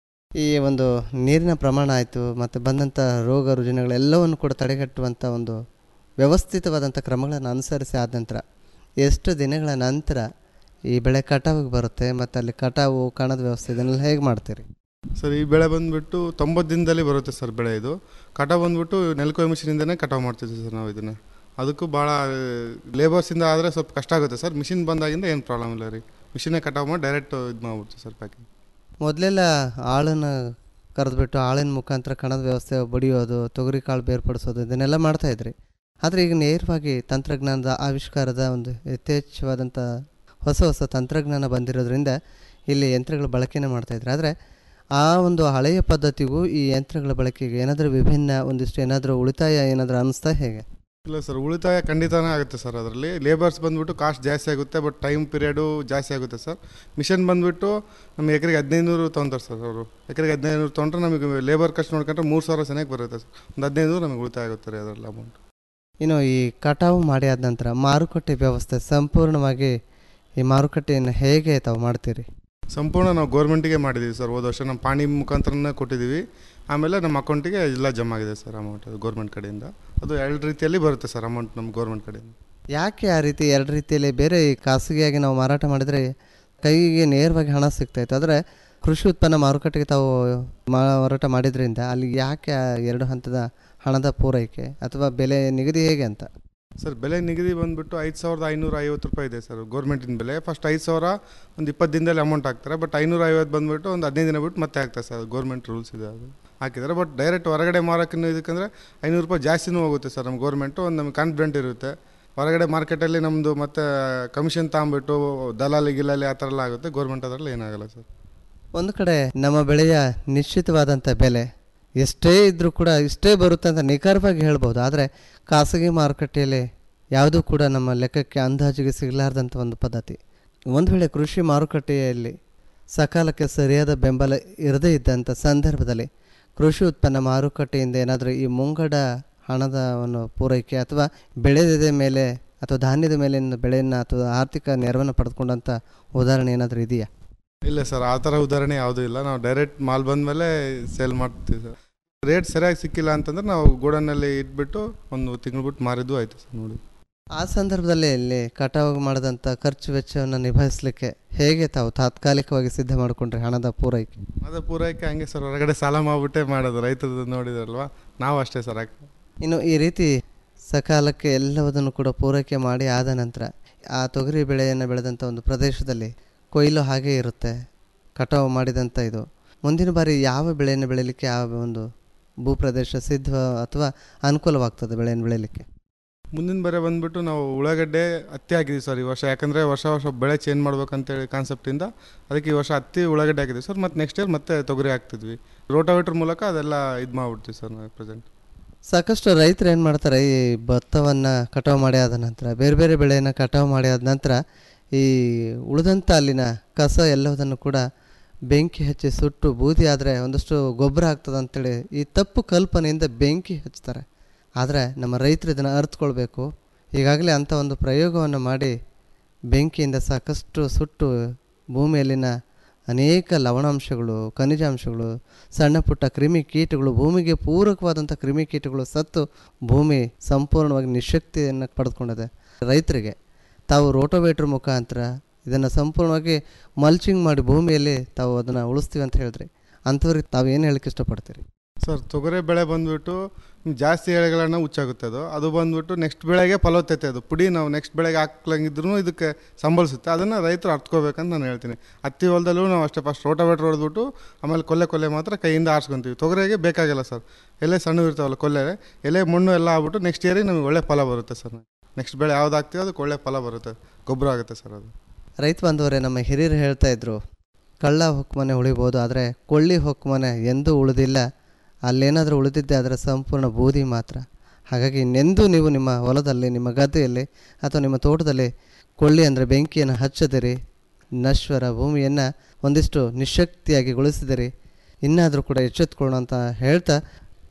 ಈ ಒಂದು ನೀರಿನ ಪ್ರಮಾಣ ಆಯಿತು ಮತ್ತು ಬಂದಂಥ ರೋಗ ರುಜಿನಗಳೆಲ್ಲವನ್ನು ಕೂಡ ತಡೆಗಟ್ಟುವಂಥ ಒಂದು ವ್ಯವಸ್ಥಿತವಾದಂಥ ಕ್ರಮಗಳನ್ನು ಅನುಸರಿಸಿ ಆದ ನಂತರ ಎಷ್ಟು ದಿನಗಳ ನಂತರ ಈ ಬೆಳೆ ಕಟಾವಿಗೆ ಬರುತ್ತೆ ಮತ್ತು ಅಲ್ಲಿ ಕಟಾವು ಕಣದ ವ್ಯವಸ್ಥೆ ಇದನ್ನೆಲ್ಲ ಹೇಗೆ ಮಾಡ್ತೀರಿ ಸರ್ ಈ ಬೆಳೆ ಬಂದುಬಿಟ್ಟು ತೊಂಬತ್ತು ದಿನದಲ್ಲಿ ಬರುತ್ತೆ ಸರ್ ಬೆಳೆ ಇದು ಕಟಾವು ಬಂದುಬಿಟ್ಟು ನೆಲಕೊಯ್ ಮಿಷಿನಿಂದನೇ ಕಟಾವು ಮಾಡ್ತಿದ್ವಿ ಸರ್ ನಾವು ಇದನ್ನು ಅದಕ್ಕೂ ಭಾಳ ಲೇಬರ್ಸಿಂದ ಆದರೆ ಸ್ವಲ್ಪ ಕಷ್ಟ ಆಗುತ್ತೆ ಸರ್ ಮಿಷಿನ್ ಬಂದಾಗಿಂದ ಏನು ಪ್ರಾಬ್ಲಮ್ ಇಲ್ಲ ರೀ ಮಿಷಿನೇ ಕಟಾವು ಮಾಡಿ ಡೈರೆಕ್ಟ್ ಇದು ಮಾಡ್ಬಿಡ್ತೀವಿ ಸರ್ ಪ್ಯಾಕಿಂಗ್ ಮೊದಲೆಲ್ಲ ಆಳನ್ನು ಕರೆದ್ಬಿಟ್ಟು ಆಳಿನ ಮುಖಾಂತರ ಕಣದ ವ್ಯವಸ್ಥೆ ಬಡಿಯೋದು ತೊಗರಿ ಕಾಳು ಬೇರ್ಪಡಿಸೋದು ಇದನ್ನೆಲ್ಲ ಮಾಡ್ತಾಯಿದ್ರಿ ಆದರೆ ಈಗ ನೇರವಾಗಿ ತಂತ್ರಜ್ಞಾನದ ಆವಿಷ್ಕಾರದ ಒಂದು ಯಥೇಚ್ಛವಾದಂಥ ಹೊಸ ಹೊಸ ತಂತ್ರಜ್ಞಾನ ಬಂದಿರೋದ್ರಿಂದ ಇಲ್ಲಿ ಯಂತ್ರಗಳ ಬಳಕೆನೇ ಮಾಡ್ತಾಯಿದ್ರು ಆದರೆ ಆ ಒಂದು ಹಳೆಯ ಪದ್ಧತಿಗೂ ಈ ಯಂತ್ರಗಳ ಬಳಕೆಗೆ ಏನಾದರೂ ವಿಭಿನ್ನ ಒಂದಿಷ್ಟು ಏನಾದರೂ ಉಳಿತಾಯ ಏನಾದರೂ ಅನ್ನಿಸ್ತಾ ಹೇಗೆ ಇಲ್ಲ ಸರ್ ಉಳಿತಾಯ ಖಂಡಿತನೇ ಆಗುತ್ತೆ ಸರ್ ಅದರಲ್ಲಿ ಲೇಬರ್ಸ್ ಬಂದುಬಿಟ್ಟು ಕಾಸ್ಟ್ ಜಾಸ್ತಿ ಆಗುತ್ತೆ ಬಟ್ ಟೈಮ್ ಪೀರಿಯಡು ಜಾಸ್ತಿ ಆಗುತ್ತೆ ಸರ್ ಮಿಷನ್ ಬಂದುಬಿಟ್ಟು ನಮ್ಮ ಎಕರೆಗೆ ಹದಿನೈದು ತೊಗೊಂತಾರೆ ಸರ್ ಅವರು ಎಕರೆಗೆ ಹದಿನೈದು ತೊಗೊಂಡ್ರೆ ನಮಗೆ ಲೇಬರ್ ಖರ್ಚು ನೋಡ್ಕೊಂಡ್ರೆ ಮೂರು ಸಾವಿರ ಚೆನ್ನಾಗಿ ಬರುತ್ತೆ ಸರ್ ಒಂದು ಹದಿನೈದು ನಮಗೆ ಉಳಿತಾಯ ಆಗುತ್ತೆ ರೀ ಅದರಲ್ಲಿ ಅಮೌಂಟ್ ಇನ್ನು ಈ ಕಟಾವು ಮಾಡಿ ಆದ ನಂತರ ಮಾರುಕಟ್ಟೆ ವ್ಯವಸ್ಥೆ ಸಂಪೂರ್ಣವಾಗಿ ಈ ಮಾರುಕಟ್ಟೆಯನ್ನು ಹೇಗೆ ತಾವು ಮಾಡ್ತೀರಿ ಸಂಪೂರ್ಣ ನಾವು ಗೌರ್ಮೆಂಟಿಗೆ ಮಾಡಿದ್ದೀವಿ ಸರ್ ಹೋದ ವರ್ಷ ನಮ್ಮ ಪಾಣಿ ಮುಖಾಂತರನೇ ಕೊಟ್ಟಿದ್ದೀವಿ ಆಮೇಲೆ ನಮ್ಮ ಅಕೌಂಟಿಗೆ ಎಲ್ಲ ಜಮಾ ಆಗಿದೆ ಸರ್ ಅಮೌಂಟ್ ಗೌರ್ಮೆಂಟ್ ಕಡೆಯಿಂದ ಅದು ಎರಡು ರೀತಿಯಲ್ಲಿ ಬರುತ್ತೆ ಸರ್ ಅಮೌಂಟ್ ನಮ್ಮ ಗೌರ್ಮೆಂಟ್ ಕಡೆಯಿಂದ ಯಾಕೆ ಆ ರೀತಿ ಎರಡು ರೀತಿಯಲ್ಲಿ ಬೇರೆ ಈ ಖಾಸಗಿಯಾಗಿ ನಾವು ಮಾರಾಟ ಮಾಡಿದರೆ ಕೈಗೆ ನೇರವಾಗಿ ಹಣ ಸಿಗ್ತಾಯಿತ್ತು ಆದರೆ ಕೃಷಿ ಉತ್ಪನ್ನ ಮಾರುಕಟ್ಟೆಗೆ ತಾವು ಮಾರಾಟ ಮಾಡಿದ್ರಿಂದ ಅಲ್ಲಿ ಯಾಕೆ ಆ ಎರಡು ಹಂತದ ಹಣದ ಪೂರೈಕೆ ಅಥವಾ ಬೆಲೆ ನಿಗದಿ ಹೇಗೆ ಅಂತ ಸರ್ ಬೆಲೆ ನಿಗದಿ ಬಂದುಬಿಟ್ಟು ಐದು ಸಾವಿರದ ಐನೂರ ಐವತ್ತು ರೂಪಾಯಿ ಇದೆ ಸರ್ ಗೌರ್ಮೆಂಟಿನ ಬೆಲೆ ಫಸ್ಟ್ ಐದು ಸಾವಿರ ಒಂದು ಇಪ್ಪತ್ತು ದಿನದಲ್ಲಿ ಅಮೌಂಟ್ ಹಾಕ್ತಾರೆ ಬಟ್ ಐನೂರ ಐವತ್ತು ಬಂದುಬಿಟ್ಟು ಒಂದು ಹದಿನೈದು ದಿನ ಬಿಟ್ಟು ಮತ್ತೆ ಹಾಕ್ತಾರೆ ಸರ್ ಗೌರ್ಮೆಂಟ್ ರೂಲ್ಸ್ ಇದೆ ಅದು ಹಾಕಿದ್ದಾರೆ ಬಟ್ ಡೈರೆಕ್ಟ್ ಹೊರಗಡೆ ಮಾರೋಕ್ಕಿನ್ನೂ ಇದಕ್ಕಂದರೆ ಐನೂರು ರೂಪಾಯಿ ಜಾಸ್ತಿನೂ ಹೋಗುತ್ತೆ ಸರ್ ನಮ್ಮ ಗೌರ್ಮೆಂಟು ಒಂದು ನಮಗೆ ಕಾನ್ಫಿಡೆಂಟ್ ಇರುತ್ತೆ ಹೊರಗಡೆ ಮಾರ್ಕೆಟಲ್ಲಿ ನಮ್ಮದು ಮತ್ತೆ ಕಮಿಷನ್ ತಗೊಂಬಿಟ್ಟು ದಲಾಲಿ ಗಿಲಾಲಿ ಆ ಥರ ಎಲ್ಲ ಆಗುತ್ತೆ ಗೌರ್ಮೆಂಟ್ ಅದರಲ್ಲಿ ಏನಾಗಲ್ಲ ಸರ್ ಒಂದು ಕಡೆ ನಮ್ಮ ಬೆಳೆಯ ನಿಶ್ಚಿತವಾದಂಥ ಬೆಲೆ ಎಷ್ಟೇ ಇದ್ದರೂ ಕೂಡ ಇಷ್ಟೇ ಬರುತ್ತೆ ಅಂತ ನಿಖರವಾಗಿ ಹೇಳ್ಬೋದು ಆದರೆ ಖಾಸಗಿ ಮಾರುಕಟ್ಟೆಯಲ್ಲಿ ಯಾವುದೂ ಕೂಡ ನಮ್ಮ ಲೆಕ್ಕಕ್ಕೆ ಅಂದಾಜಿಗೆ ಸಿಗಲಾರ್ದಂಥ ಒಂದು ಪದ್ಧತಿ ಒಂದು ವೇಳೆ ಕೃಷಿ ಮಾರುಕಟ್ಟೆಯಲ್ಲಿ ಸಕಾಲಕ್ಕೆ ಸರಿಯಾದ ಬೆಂಬಲ ಇರದೇ ಇದ್ದಂಥ ಸಂದರ್ಭದಲ್ಲಿ ಕೃಷಿ ಉತ್ಪನ್ನ ಮಾರುಕಟ್ಟೆಯಿಂದ ಏನಾದರೂ ಈ ಮುಂಗಡ ಹಣದ ಒಂದು ಪೂರೈಕೆ ಅಥವಾ ಬೆಳೆದ ಮೇಲೆ ಅಥವಾ ಧಾನ್ಯದ ಮೇಲಿನ ಬೆಳೆಯನ್ನು ಅಥವಾ ಆರ್ಥಿಕ ನೆರವನ್ನು ಪಡೆದುಕೊಂಡಂಥ ಉದಾಹರಣೆ ಏನಾದರೂ ಇದೆಯಾ ಇಲ್ಲ ಸರ್ ಆ ಥರ ಉದಾಹರಣೆ ಯಾವುದೂ ಇಲ್ಲ ನಾವು ಡೈರೆಕ್ಟ್ ಮಾಲ್ ಬಂದಮೇಲೆ ಸೇಲ್ ಮಾಡ್ತೀವಿ ಸರ್ ರೇಟ್ ಸರಿಯಾಗಿ ಸಿಕ್ಕಿಲ್ಲ ಅಂತಂದ್ರೆ ನಾವು ಗೋಡನ್ನಲ್ಲಿ ಇಟ್ಬಿಟ್ಟು ಒಂದು ತಿಂಗಳು ಬಿಟ್ಟು ಮಾರಿದ್ದು ಆಯಿತು ಸರ್ ನೋಡಿ ಆ ಸಂದರ್ಭದಲ್ಲಿ ಇಲ್ಲಿ ಕಟಾವು ಮಾಡಿದಂಥ ಖರ್ಚು ವೆಚ್ಚವನ್ನು ನಿಭಾಯಿಸಲಿಕ್ಕೆ ಹೇಗೆ ತಾವು ತಾತ್ಕಾಲಿಕವಾಗಿ ಸಿದ್ಧ ಮಾಡಿಕೊಂಡ್ರೆ ಹಣದ ಪೂರೈಕೆ ಅದು ಪೂರೈಕೆ ಹಂಗೆ ಸರ್ ಹೊರಗಡೆ ಸಾಲ ಮಾಡಿಬಿಟ್ಟೆ ಮಾಡೋದು ರೈತರದ್ದು ನೋಡಿದ್ರಲ್ವಾ ನಾವು ಅಷ್ಟೇ ಸರ್ ಹಾಕಿ ಇನ್ನು ಈ ರೀತಿ ಸಕಾಲಕ್ಕೆ ಎಲ್ಲವುದನ್ನು ಕೂಡ ಪೂರೈಕೆ ಮಾಡಿ ಆದ ನಂತರ ಆ ತೊಗರಿ ಬೆಳೆಯನ್ನು ಬೆಳೆದಂಥ ಒಂದು ಪ್ರದೇಶದಲ್ಲಿ ಕೊಯ್ಲು ಹಾಗೇ ಇರುತ್ತೆ ಕಟಾವು ಮಾಡಿದಂಥ ಇದು ಮುಂದಿನ ಬಾರಿ ಯಾವ ಬೆಳೆಯನ್ನು ಬೆಳೀಲಿಕ್ಕೆ ಆ ಒಂದು ಭೂಪ್ರದೇಶ ಸಿದ್ಧ ಅಥವಾ ಅನುಕೂಲವಾಗ್ತದೆ ಬೆಳೆಯನ್ನು ಬೆಳೀಲಿಕ್ಕೆ ಮುಂದಿನ ಬರೆ ಬಂದ್ಬಿಟ್ಟು ನಾವು ಉಳ್ಳಾಗಡ್ಡೆ ಹತ್ತಿ ಹಾಕಿದ್ವಿ ಸರ್ ಈ ವರ್ಷ ಯಾಕಂದರೆ ವರ್ಷ ವರ್ಷ ಬೆಳೆ ಚೇಂಜ್ ಮಾಡ್ಬೇಕಂತೇಳಿ ಕಾನ್ಸೆಪ್ಟಿಂದ ಅದಕ್ಕೆ ಈ ವರ್ಷ ಹತ್ತಿ ಉಳ್ಳಾಗಡ್ಡೆ ಹಾಕಿದ್ವಿ ಸರ್ ಮತ್ತು ನೆಕ್ಸ್ಟ್ ಇಯರ್ ಮತ್ತೆ ತೊಗರಿ ಹಾಕ್ತಿದ್ವಿ ರೋಟಾವೇಟ್ರ್ ಮೂಲಕ ಅದೆಲ್ಲ ಇದು ಮಾಡಿಬಿಡ್ತೀವಿ ಸರ್ ನಾವು ಪ್ರೆಸೆಂಟ್ ಸಾಕಷ್ಟು ರೈತರು ಏನು ಮಾಡ್ತಾರೆ ಈ ಭತ್ತವನ್ನು ಕಟಾವು ಮಾಡಿ ಆದ ನಂತರ ಬೇರೆ ಬೇರೆ ಬೆಳೆಯನ್ನು ಕಟಾವು ಮಾಡಿ ಆದ ನಂತರ ಈ ಉಳಿದಂಥ ಅಲ್ಲಿನ ಕಸ ಎಲ್ಲವುದನ್ನು ಕೂಡ ಬೆಂಕಿ ಹಚ್ಚಿ ಸುಟ್ಟು ಬೂದಿ ಆದರೆ ಒಂದಷ್ಟು ಗೊಬ್ಬರ ಆಗ್ತದೆ ಅಂತೇಳಿ ಈ ತಪ್ಪು ಕಲ್ಪನೆಯಿಂದ ಬೆಂಕಿ ಹಚ್ತಾರೆ ಆದರೆ ನಮ್ಮ ರೈತರು ಇದನ್ನು ಅರ್ಥಕೊಳ್ಬೇಕು ಈಗಾಗಲೇ ಅಂಥ ಒಂದು ಪ್ರಯೋಗವನ್ನು ಮಾಡಿ ಬೆಂಕಿಯಿಂದ ಸಾಕಷ್ಟು ಸುಟ್ಟು ಭೂಮಿಯಲ್ಲಿನ ಅನೇಕ ಲವಣಾಂಶಗಳು ಖನಿಜಾಂಶಗಳು ಸಣ್ಣ ಪುಟ್ಟ ಕ್ರಿಮಿ ಕೀಟಗಳು ಭೂಮಿಗೆ ಪೂರಕವಾದಂಥ ಕ್ರಿಮಿ ಕೀಟಗಳು ಸತ್ತು ಭೂಮಿ ಸಂಪೂರ್ಣವಾಗಿ ನಿಶಕ್ತಿಯನ್ನು ಪಡೆದುಕೊಂಡಿದೆ ರೈತರಿಗೆ ತಾವು ರೋಟೋವೇಟ್ರ್ ಮುಖಾಂತರ ಇದನ್ನು ಸಂಪೂರ್ಣವಾಗಿ ಮಲ್ಚಿಂಗ್ ಮಾಡಿ ಭೂಮಿಯಲ್ಲಿ ತಾವು ಅದನ್ನು ಉಳಿಸ್ತೀವಿ ಅಂತ ಹೇಳಿದ್ರಿ ಅಂಥವ್ರಿಗೆ ತಾವು ಏನು ಹೇಳಕ್ಕೆ ಇಷ್ಟಪಡ್ತೀರಿ ಸರ್ ತೊಗರಿ ಬೆಳೆ ಬಂದುಬಿಟ್ಟು ಜಾಸ್ತಿ ಎಳೆಗಳನ್ನ ಹುಚ್ಚಾಗುತ್ತೆ ಅದು ಅದು ಬಂದುಬಿಟ್ಟು ನೆಕ್ಸ್ಟ್ ಬೆಳೆಗೆ ಫಲವತ್ತತೆ ಅದು ಪುಡಿ ನಾವು ನೆಕ್ಸ್ಟ್ ಬೆಳೆಗೆ ಹಾಕ್ಲಂಗಿದ್ರು ಇದಕ್ಕೆ ಸಂಬಳಿಸುತ್ತೆ ಅದನ್ನು ರೈತರು ಅರ್ಥಕೋಬೇಕಂತ ನಾನು ಹೇಳ್ತೀನಿ ಹತ್ತಿ ಹೊಲದಲ್ಲೂ ನಾವು ಅಷ್ಟೇ ಫಸ್ಟ್ ರೋಟೋವೇಟ್ರ್ ಹೊಡೆದ್ಬಿಟ್ಟು ಆಮೇಲೆ ಕೊಲ್ಲೆ ಕೊಲ್ಲೆ ಮಾತ್ರ ಕೈಯಿಂದ ಆರಿಸ್ಕೊತೀವಿ ತೊಗರಿಗೆ ಬೇಕಾಗಿಲ್ಲ ಸರ್ ಎಲೆ ಸಣ್ಣ ಇರ್ತಾವಲ್ಲ ಕೊಲ್ಲೆ ಎಲೆ ಮಣ್ಣು ಎಲ್ಲ ಆಗ್ಬಿಟ್ಟು ನೆಕ್ಸ್ಟ್ ಇಯರಿಗೆ ನಮಗೆ ಒಳ್ಳೆ ಫಲ ಬರುತ್ತೆ ಸರ್ ನೆಕ್ಸ್ಟ್ ಬೆಳೆ ಯಾವ್ದು ಹಾಕ್ತೀವಿ ಅದಕ್ಕೆ ಒಳ್ಳೆ ಫಲ ಬರುತ್ತೆ ಗೊಬ್ಬರ ಆಗುತ್ತೆ ಸರ್ ಅದು ರೈತ ಬಂದವರೇ ನಮ್ಮ ಹಿರಿಯರು ಹೇಳ್ತಾ ಇದ್ರು ಕಳ್ಳ ಹೊಕ್ಕಮನೆ ಉಳಿಬೋದು ಆದರೆ ಕೊಳ್ಳಿ ಹೊಕ್ಕಮನೆ ಎಂದೂ ಉಳಿದಿಲ್ಲ ಅಲ್ಲೇನಾದರೂ ಉಳಿದಿದ್ದೆ ಅದರ ಸಂಪೂರ್ಣ ಬೂದಿ ಮಾತ್ರ ಹಾಗಾಗಿ ಇನ್ನೆಂದೂ ನೀವು ನಿಮ್ಮ ಹೊಲದಲ್ಲಿ ನಿಮ್ಮ ಗದ್ದೆಯಲ್ಲಿ ಅಥವಾ ನಿಮ್ಮ ತೋಟದಲ್ಲಿ ಕೊಳ್ಳಿ ಅಂದರೆ ಬೆಂಕಿಯನ್ನು ಹಚ್ಚದಿರಿ ನಶ್ವರ ಭೂಮಿಯನ್ನು ಒಂದಿಷ್ಟು ನಿಶಕ್ತಿಯಾಗಿ ಗೊಳಿಸಿದಿರಿ ಇನ್ನಾದರೂ ಕೂಡ ಎಚ್ಚೆತ್ಕೊಳ್ಳೋಣ ಅಂತ ಹೇಳ್ತಾ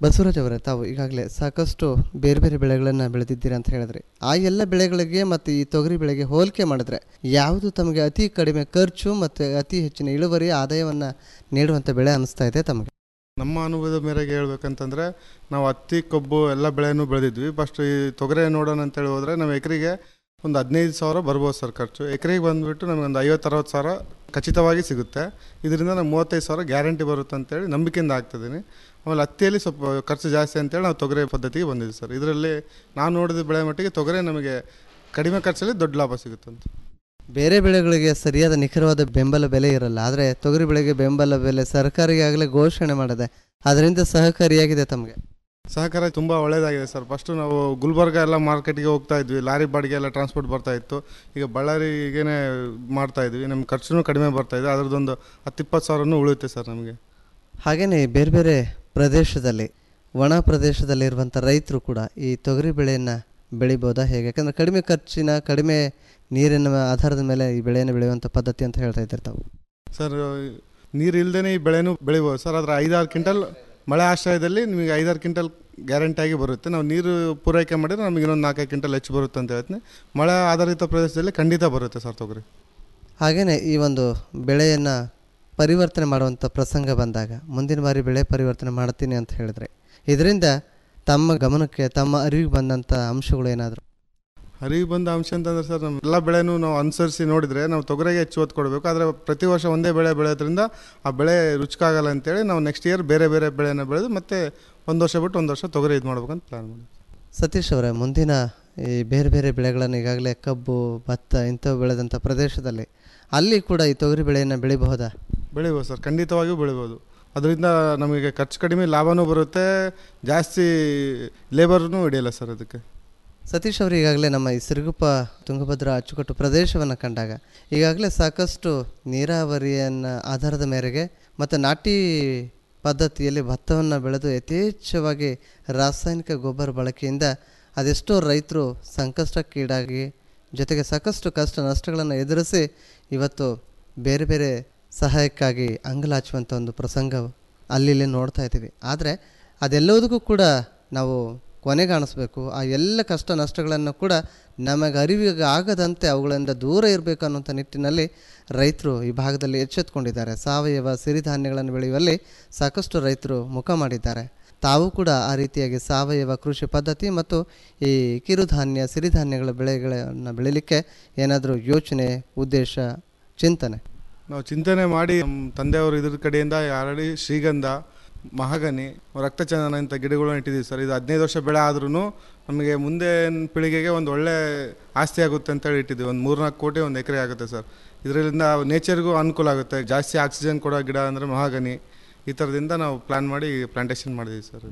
ಬಸವರಾಜ್ ಅವರೇ ತಾವು ಈಗಾಗಲೇ ಸಾಕಷ್ಟು ಬೇರೆ ಬೇರೆ ಬೆಳೆಗಳನ್ನು ಬೆಳೆದಿದ್ದೀರಾ ಅಂತ ಹೇಳಿದ್ರಿ ಆ ಎಲ್ಲ ಬೆಳೆಗಳಿಗೆ ಮತ್ತು ಈ ತೊಗರಿ ಬೆಳೆಗೆ ಹೋಲಿಕೆ ಮಾಡಿದ್ರೆ ಯಾವುದು ತಮಗೆ ಅತಿ ಕಡಿಮೆ ಖರ್ಚು ಮತ್ತು ಅತಿ ಹೆಚ್ಚಿನ ಇಳುವರಿ ಆದಾಯವನ್ನು ನೀಡುವಂಥ ಬೆಳೆ ಅನಿಸ್ತಾ ಇದೆ ತಮಗೆ ನಮ್ಮ ಅನುಭವದ ಮೇರೆಗೆ ಹೇಳ್ಬೇಕಂತಂದ್ರೆ ನಾವು ಹತ್ತಿ ಕಬ್ಬು ಎಲ್ಲ ಬೆಳೆನೂ ಬೆಳೆದಿದ್ವಿ ಫಸ್ಟ್ ಈ ತೊಗರೆ ನೋಡೋಣ ಅಂತೇಳಿ ಹೋದರೆ ನಮ್ಮ ಎಕರೆಗೆ ಒಂದು ಹದಿನೈದು ಸಾವಿರ ಬರ್ಬೋದು ಸರ್ ಖರ್ಚು ಎಕರೆಗೆ ಬಂದುಬಿಟ್ಟು ನಮಗೆ ಒಂದು ಐವತ್ತು ಅರವತ್ತು ಸಾವಿರ ಖಚಿತವಾಗಿ ಸಿಗುತ್ತೆ ಇದರಿಂದ ನಾವು ಮೂವತ್ತೈದು ಸಾವಿರ ಗ್ಯಾರಂಟಿ ಬರುತ್ತೆ ಅಂತೇಳಿ ನಂಬಿಕೆಯಿಂದ ಆಗ್ತಿದ್ದೀನಿ ಆಮೇಲೆ ಹತ್ತಿಯಲ್ಲಿ ಸ್ವಲ್ಪ ಖರ್ಚು ಜಾಸ್ತಿ ಅಂತೇಳಿ ನಾವು ತೊಗರೆ ಪದ್ಧತಿಗೆ ಬಂದಿದ್ದೀವಿ ಸರ್ ಇದರಲ್ಲಿ ನಾನು ನೋಡಿದ ಬೆಳೆ ಮಟ್ಟಿಗೆ ತೊಗರೆ ನಮಗೆ ಕಡಿಮೆ ಖರ್ಚಲ್ಲಿ ದೊಡ್ಡ ಲಾಭ ಸಿಗುತ್ತಂತ ಬೇರೆ ಬೆಳೆಗಳಿಗೆ ಸರಿಯಾದ ನಿಖರವಾದ ಬೆಂಬಲ ಬೆಲೆ ಇರಲ್ಲ ಆದರೆ ತೊಗರಿ ಬೆಳೆಗೆ ಬೆಂಬಲ ಬೆಲೆ ಸರ್ಕಾರಿಗಾಗಲೇ ಘೋಷಣೆ ಮಾಡಿದೆ ಅದರಿಂದ ಸಹಕಾರಿಯಾಗಿದೆ ತಮಗೆ ಸಹಕಾರ ತುಂಬ ಒಳ್ಳೆಯದಾಗಿದೆ ಸರ್ ಫಸ್ಟು ನಾವು ಗುಲ್ಬರ್ಗ ಎಲ್ಲ ಮಾರ್ಕೆಟ್ಗೆ ಹೋಗ್ತಾ ಇದ್ವಿ ಲಾರಿ ಬಾಡಿಗೆ ಎಲ್ಲ ಟ್ರಾನ್ಸ್ಪೋರ್ಟ್ ಬರ್ತಾ ಇತ್ತು ಈಗ ಬಳ್ಳಾರಿಗೇನೆ ಮಾಡ್ತಾ ಇದ್ವಿ ನಮ್ಮ ಖರ್ಚು ಕಡಿಮೆ ಬರ್ತಾ ಇದೆ ಅದರದ್ದೊಂದು ಹತ್ತು ಇಪ್ಪತ್ತು ಸಾವಿರನೂ ಉಳಿಯುತ್ತೆ ಸರ್ ನಮಗೆ ಹಾಗೆಯೇ ಬೇರೆ ಬೇರೆ ಪ್ರದೇಶದಲ್ಲಿ ಒಣ ಪ್ರದೇಶದಲ್ಲಿರುವಂಥ ರೈತರು ಕೂಡ ಈ ತೊಗರಿ ಬೆಳೆಯನ್ನು ಬೆಳಿಬೋದಾ ಹೇಗೆ ಯಾಕಂದರೆ ಕಡಿಮೆ ಖರ್ಚಿನ ಕಡಿಮೆ ನೀರಿನ ಆಧಾರದ ಮೇಲೆ ಈ ಬೆಳೆಯನ್ನು ಬೆಳೆಯುವಂಥ ಪದ್ಧತಿ ಅಂತ ಹೇಳ್ತಾ ಇದ್ದಾರೆ ತಾವು ಸರ್ ನೀರು ಇಲ್ಲದೇ ಈ ಬೆಳೆನೂ ಬೆಳಿಬೋದು ಸರ್ ಅದರ ಐದಾರು ಕ್ವಿಂಟಲ್ ಮಳೆ ಆಶ್ರಯದಲ್ಲಿ ನಿಮಗೆ ಐದಾರು ಕ್ವಿಂಟಲ್ ಗ್ಯಾರಂಟಿಯಾಗಿ ಬರುತ್ತೆ ನಾವು ನೀರು ಪೂರೈಕೆ ಮಾಡಿದ್ರೆ ನಮಗೆ ಇನ್ನೊಂದು ನಾಲ್ಕೈದು ಕ್ವಿಂಟಲ್ ಹೆಚ್ಚು ಬರುತ್ತೆ ಅಂತ ಹೇಳ್ತೀನಿ ಮಳೆ ಆಧಾರಿತ ಪ್ರದೇಶದಲ್ಲಿ ಖಂಡಿತ ಬರುತ್ತೆ ಸರ್ ತೊಗರಿ ಹಾಗೆಯೇ ಈ ಒಂದು ಬೆಳೆಯನ್ನು ಪರಿವರ್ತನೆ ಮಾಡುವಂಥ ಪ್ರಸಂಗ ಬಂದಾಗ ಮುಂದಿನ ಬಾರಿ ಬೆಳೆ ಪರಿವರ್ತನೆ ಮಾಡ್ತೀನಿ ಅಂತ ಹೇಳಿದ್ರೆ ಇದರಿಂದ ತಮ್ಮ ಗಮನಕ್ಕೆ ತಮ್ಮ ಅರಿವಿಗೆ ಬಂದಂಥ ಅಂಶಗಳು ಏನಾದರೂ ಹರಿವು ಬಂದ ಅಂಶ ಅಂತಂದ್ರೆ ಸರ್ ನಮ್ಮ ಎಲ್ಲ ಬೆಳೆನೂ ನಾವು ಅನುಸರಿಸಿ ನೋಡಿದರೆ ನಾವು ತೊಗರಿಗೆ ಹೆಚ್ಚು ಒತ್ತು ಕೊಡಬೇಕು ಆದರೆ ಪ್ರತಿ ವರ್ಷ ಒಂದೇ ಬೆಳೆ ಬೆಳೆಯೋದ್ರಿಂದ ಆ ಬೆಳೆ ರುಚಿಕಾಗಲ್ಲ ಅಂತೇಳಿ ನಾವು ನೆಕ್ಸ್ಟ್ ಇಯರ್ ಬೇರೆ ಬೇರೆ ಬೆಳೆನ ಬೆಳೆದು ಮತ್ತೆ ಒಂದು ವರ್ಷ ಬಿಟ್ಟು ಒಂದು ವರ್ಷ ತೊಗರಿ ಇದು ಮಾಡ್ಬೇಕಂತ ಪ್ಲ್ಯಾನ್ ಮಾಡಿ ಸತೀಶ್ ಅವರೇ ಮುಂದಿನ ಈ ಬೇರೆ ಬೇರೆ ಬೆಳೆಗಳನ್ನು ಈಗಾಗಲೇ ಕಬ್ಬು ಭತ್ತ ಇಂಥವು ಬೆಳೆದಂಥ ಪ್ರದೇಶದಲ್ಲಿ ಅಲ್ಲಿ ಕೂಡ ಈ ತೊಗರಿ ಬೆಳೆಯನ್ನು ಬೆಳಿಬಹುದಾ ಬೆಳಿಬೋದು ಸರ್ ಖಂಡಿತವಾಗಿಯೂ ಬೆಳಿಬೋದು ಅದರಿಂದ ನಮಗೆ ಖರ್ಚು ಕಡಿಮೆ ಲಾಭನೂ ಬರುತ್ತೆ ಜಾಸ್ತಿ ಲೇಬರ್ನೂ ಹಿಡಿಯಲ್ಲ ಸರ್ ಅದಕ್ಕೆ ಸತೀಶ್ ಅವರು ಈಗಾಗಲೇ ನಮ್ಮ ಈ ಸಿರುಗುಪ್ಪ ತುಂಗಭದ್ರಾ ಅಚ್ಚುಕಟ್ಟು ಪ್ರದೇಶವನ್ನು ಕಂಡಾಗ ಈಗಾಗಲೇ ಸಾಕಷ್ಟು ನೀರಾವರಿಯನ್ನು ಆಧಾರದ ಮೇರೆಗೆ ಮತ್ತು ನಾಟಿ ಪದ್ಧತಿಯಲ್ಲಿ ಭತ್ತವನ್ನು ಬೆಳೆದು ಯಥೇಚ್ಛವಾಗಿ ರಾಸಾಯನಿಕ ಗೊಬ್ಬರ ಬಳಕೆಯಿಂದ ಅದೆಷ್ಟೋ ರೈತರು ಸಂಕಷ್ಟಕ್ಕೀಡಾಗಿ ಜೊತೆಗೆ ಸಾಕಷ್ಟು ಕಷ್ಟ ನಷ್ಟಗಳನ್ನು ಎದುರಿಸಿ ಇವತ್ತು ಬೇರೆ ಬೇರೆ ಸಹಾಯಕ್ಕಾಗಿ ಅಂಗಲಾಚುವಂಥ ಒಂದು ಪ್ರಸಂಗ ಅಲ್ಲಿ ಇಲ್ಲಿ ನೋಡ್ತಾ ಇದ್ದೀವಿ ಆದರೆ ಅದೆಲ್ಲದಕ್ಕೂ ಕೂಡ ನಾವು ಕೊನೆಗಾಣಿಸ್ಬೇಕು ಆ ಎಲ್ಲ ಕಷ್ಟ ನಷ್ಟಗಳನ್ನು ಕೂಡ ನಮಗೆ ಅರಿವಿಗೆ ಆಗದಂತೆ ಅವುಗಳಿಂದ ದೂರ ಇರಬೇಕು ಅನ್ನುವಂಥ ನಿಟ್ಟಿನಲ್ಲಿ ರೈತರು ಈ ಭಾಗದಲ್ಲಿ ಎಚ್ಚೆತ್ಕೊಂಡಿದ್ದಾರೆ ಸಾವಯವ ಸಿರಿಧಾನ್ಯಗಳನ್ನು ಬೆಳೆಯುವಲ್ಲಿ ಸಾಕಷ್ಟು ರೈತರು ಮುಖ ಮಾಡಿದ್ದಾರೆ ತಾವು ಕೂಡ ಆ ರೀತಿಯಾಗಿ ಸಾವಯವ ಕೃಷಿ ಪದ್ಧತಿ ಮತ್ತು ಈ ಕಿರುಧಾನ್ಯ ಸಿರಿಧಾನ್ಯಗಳ ಬೆಳೆಗಳನ್ನು ಬೆಳೀಲಿಕ್ಕೆ ಏನಾದರೂ ಯೋಚನೆ ಉದ್ದೇಶ ಚಿಂತನೆ ನಾವು ಚಿಂತನೆ ಮಾಡಿ ನಮ್ಮ ತಂದೆಯವರು ಇದ್ರ ಕಡೆಯಿಂದ ಆಲ್ರೆಡಿ ಶ್ರೀಗಂಧ ಮಹಾಗನಿ ರಕ್ತಚಂದನ ಇಂಥ ಗಿಡಗಳನ್ನ ಇಟ್ಟಿದ್ದೀವಿ ಸರ್ ಇದು ಹದಿನೈದು ವರ್ಷ ಬೆಳೆ ಆದ್ರೂ ನಮಗೆ ಮುಂದೆ ಪೀಳಿಗೆಗೆ ಒಂದು ಒಳ್ಳೆ ಆಸ್ತಿ ಆಗುತ್ತೆ ಅಂತೇಳಿ ಇಟ್ಟಿದ್ದೀವಿ ಒಂದು ಮೂರ್ನಾಲ್ಕು ಕೋಟಿ ಒಂದು ಎಕರೆ ಆಗುತ್ತೆ ಸರ್ ಇದರಿಂದ ನೇಚರ್ಗೂ ಅನುಕೂಲ ಆಗುತ್ತೆ ಜಾಸ್ತಿ ಆಕ್ಸಿಜನ್ ಕೊಡೋ ಗಿಡ ಅಂದರೆ ಮಹಾಗನಿ ಈ ಥರದಿಂದ ನಾವು ಪ್ಲ್ಯಾನ್ ಮಾಡಿ ಪ್ಲಾಂಟೇಶನ್ ಮಾಡಿದ್ದೀವಿ ಸರ್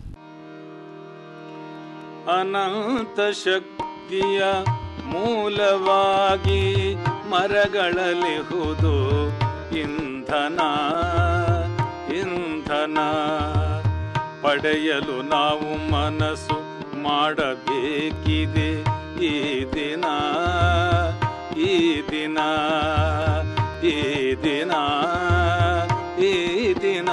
ಅನಂತ ಶಕ್ತಿಯ ಮೂಲವಾಗಿ ಮರಗಳಲಿಹುದು ಇಂಧನ ಇಂಧನ ಪಡೆಯಲು ನಾವು ಮನಸ್ಸು ಮಾಡಬೇಕಿದೆ ಈ ದಿನ ಈ ದಿನ ಈ ದಿನ ಈ ದಿನ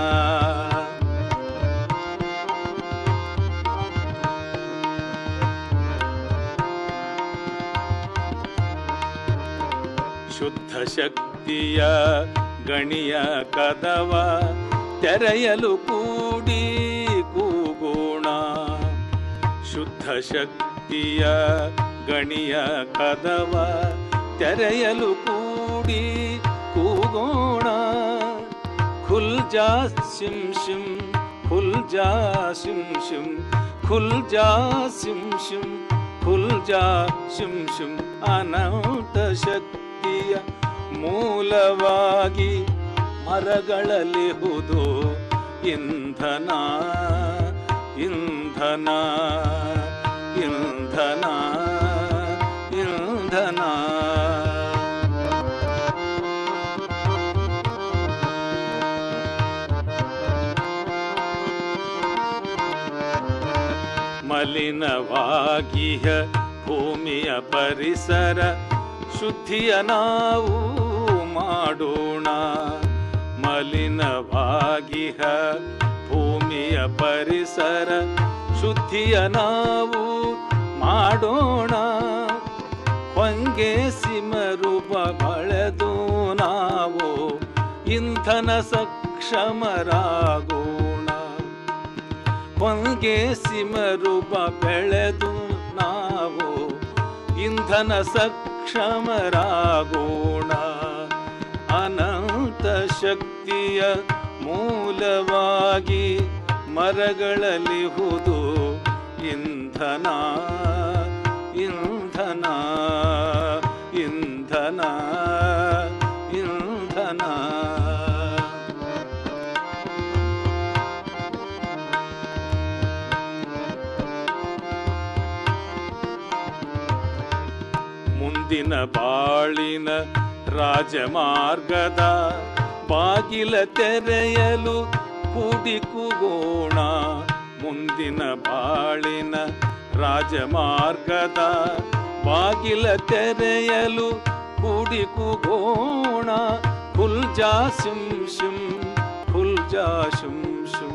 ಶುದ್ಧ ಶಕ್ತಿಯ ಗಣಿಯ ಕದವ ತೆರೆಯಲು ಕೂಡಿ ಕೂಗೋಣ ಶುದ್ಧ ಶಕ್ತಿಯ ಗಣಿಯ ಕದವ ತೆರೆಯಲು ಕೂಡಿ ಕೂಗೋಣ ಖುಲ್ ಜಾ ಸಿಂ ಶಿಂ ಖುಲ್ ಜಾ ಶಿಂ ಶಿಂ ಖುಲ್ ಜಾ ಸಿಂ ಶಿಂ ಖುಲ್ ಜಾ ಶಿಂ ಶಿಂ ಅನಂತ ಶಕ್ತಿಯ ಮೂಲವಾಗಿ ಮರಗಳಲಿಹುದು ಇಂಧನ ಇಂಧನ ಇಂಧನ ಇಂಧನ ಮಲಿನವಾಗಿಹ ಭೂಮಿಯ ಪರಿಸರ ಶುದ್ಧಿಯ ನಾವು ಮಾಡೋಣ ಮಲಿನವಾಗಿಹ ಭೂಮಿಯ ಪರಿಸರ ಶುದ್ಧಿಯ ನಾವು ಮಾಡೋಣ ಹೊಂಗೆ ಸಿಮರೂಪ ಬಳೆದು ನಾವು ಇಂಧನ ಸಕ್ಷಮರಾಗೋಣ ಹೊಂಗೆ ಸಿಮರೂಪ ಬೆಳೆದು ನಾವು ಇಂಧನ ಸಕ್ಷಮರಾಗೋಣ ಅನಂತ ಶಕ್ತಿಯ ಮೂಲವಾಗಿ ಮರಗಳಲಿಹುದು ಇಂಧನ ಇಂಧನ ಇಂಧನ ಇಂಧನ ಮುಂದಿನ ಬಾಳಿನ ರಾಜಮಾರ್ಗದ ಬಾಗಿಲ ತೆರೆಯಲು ಕೂಡಿಕುಗೋಣ ಮುಂದಿನ ಬಾಳಿನ ರಾಜಮಾರ್ಗದ ಬಾಗಿಲ ತೆರೆಯಲು ಕೂಡಿಕುಗೋಣ ಹುಲ್ಜಾ ಸಿಂ ಶಿಂ ಹುಲ್ಜಾ ಶಿಂ ಶಿಂ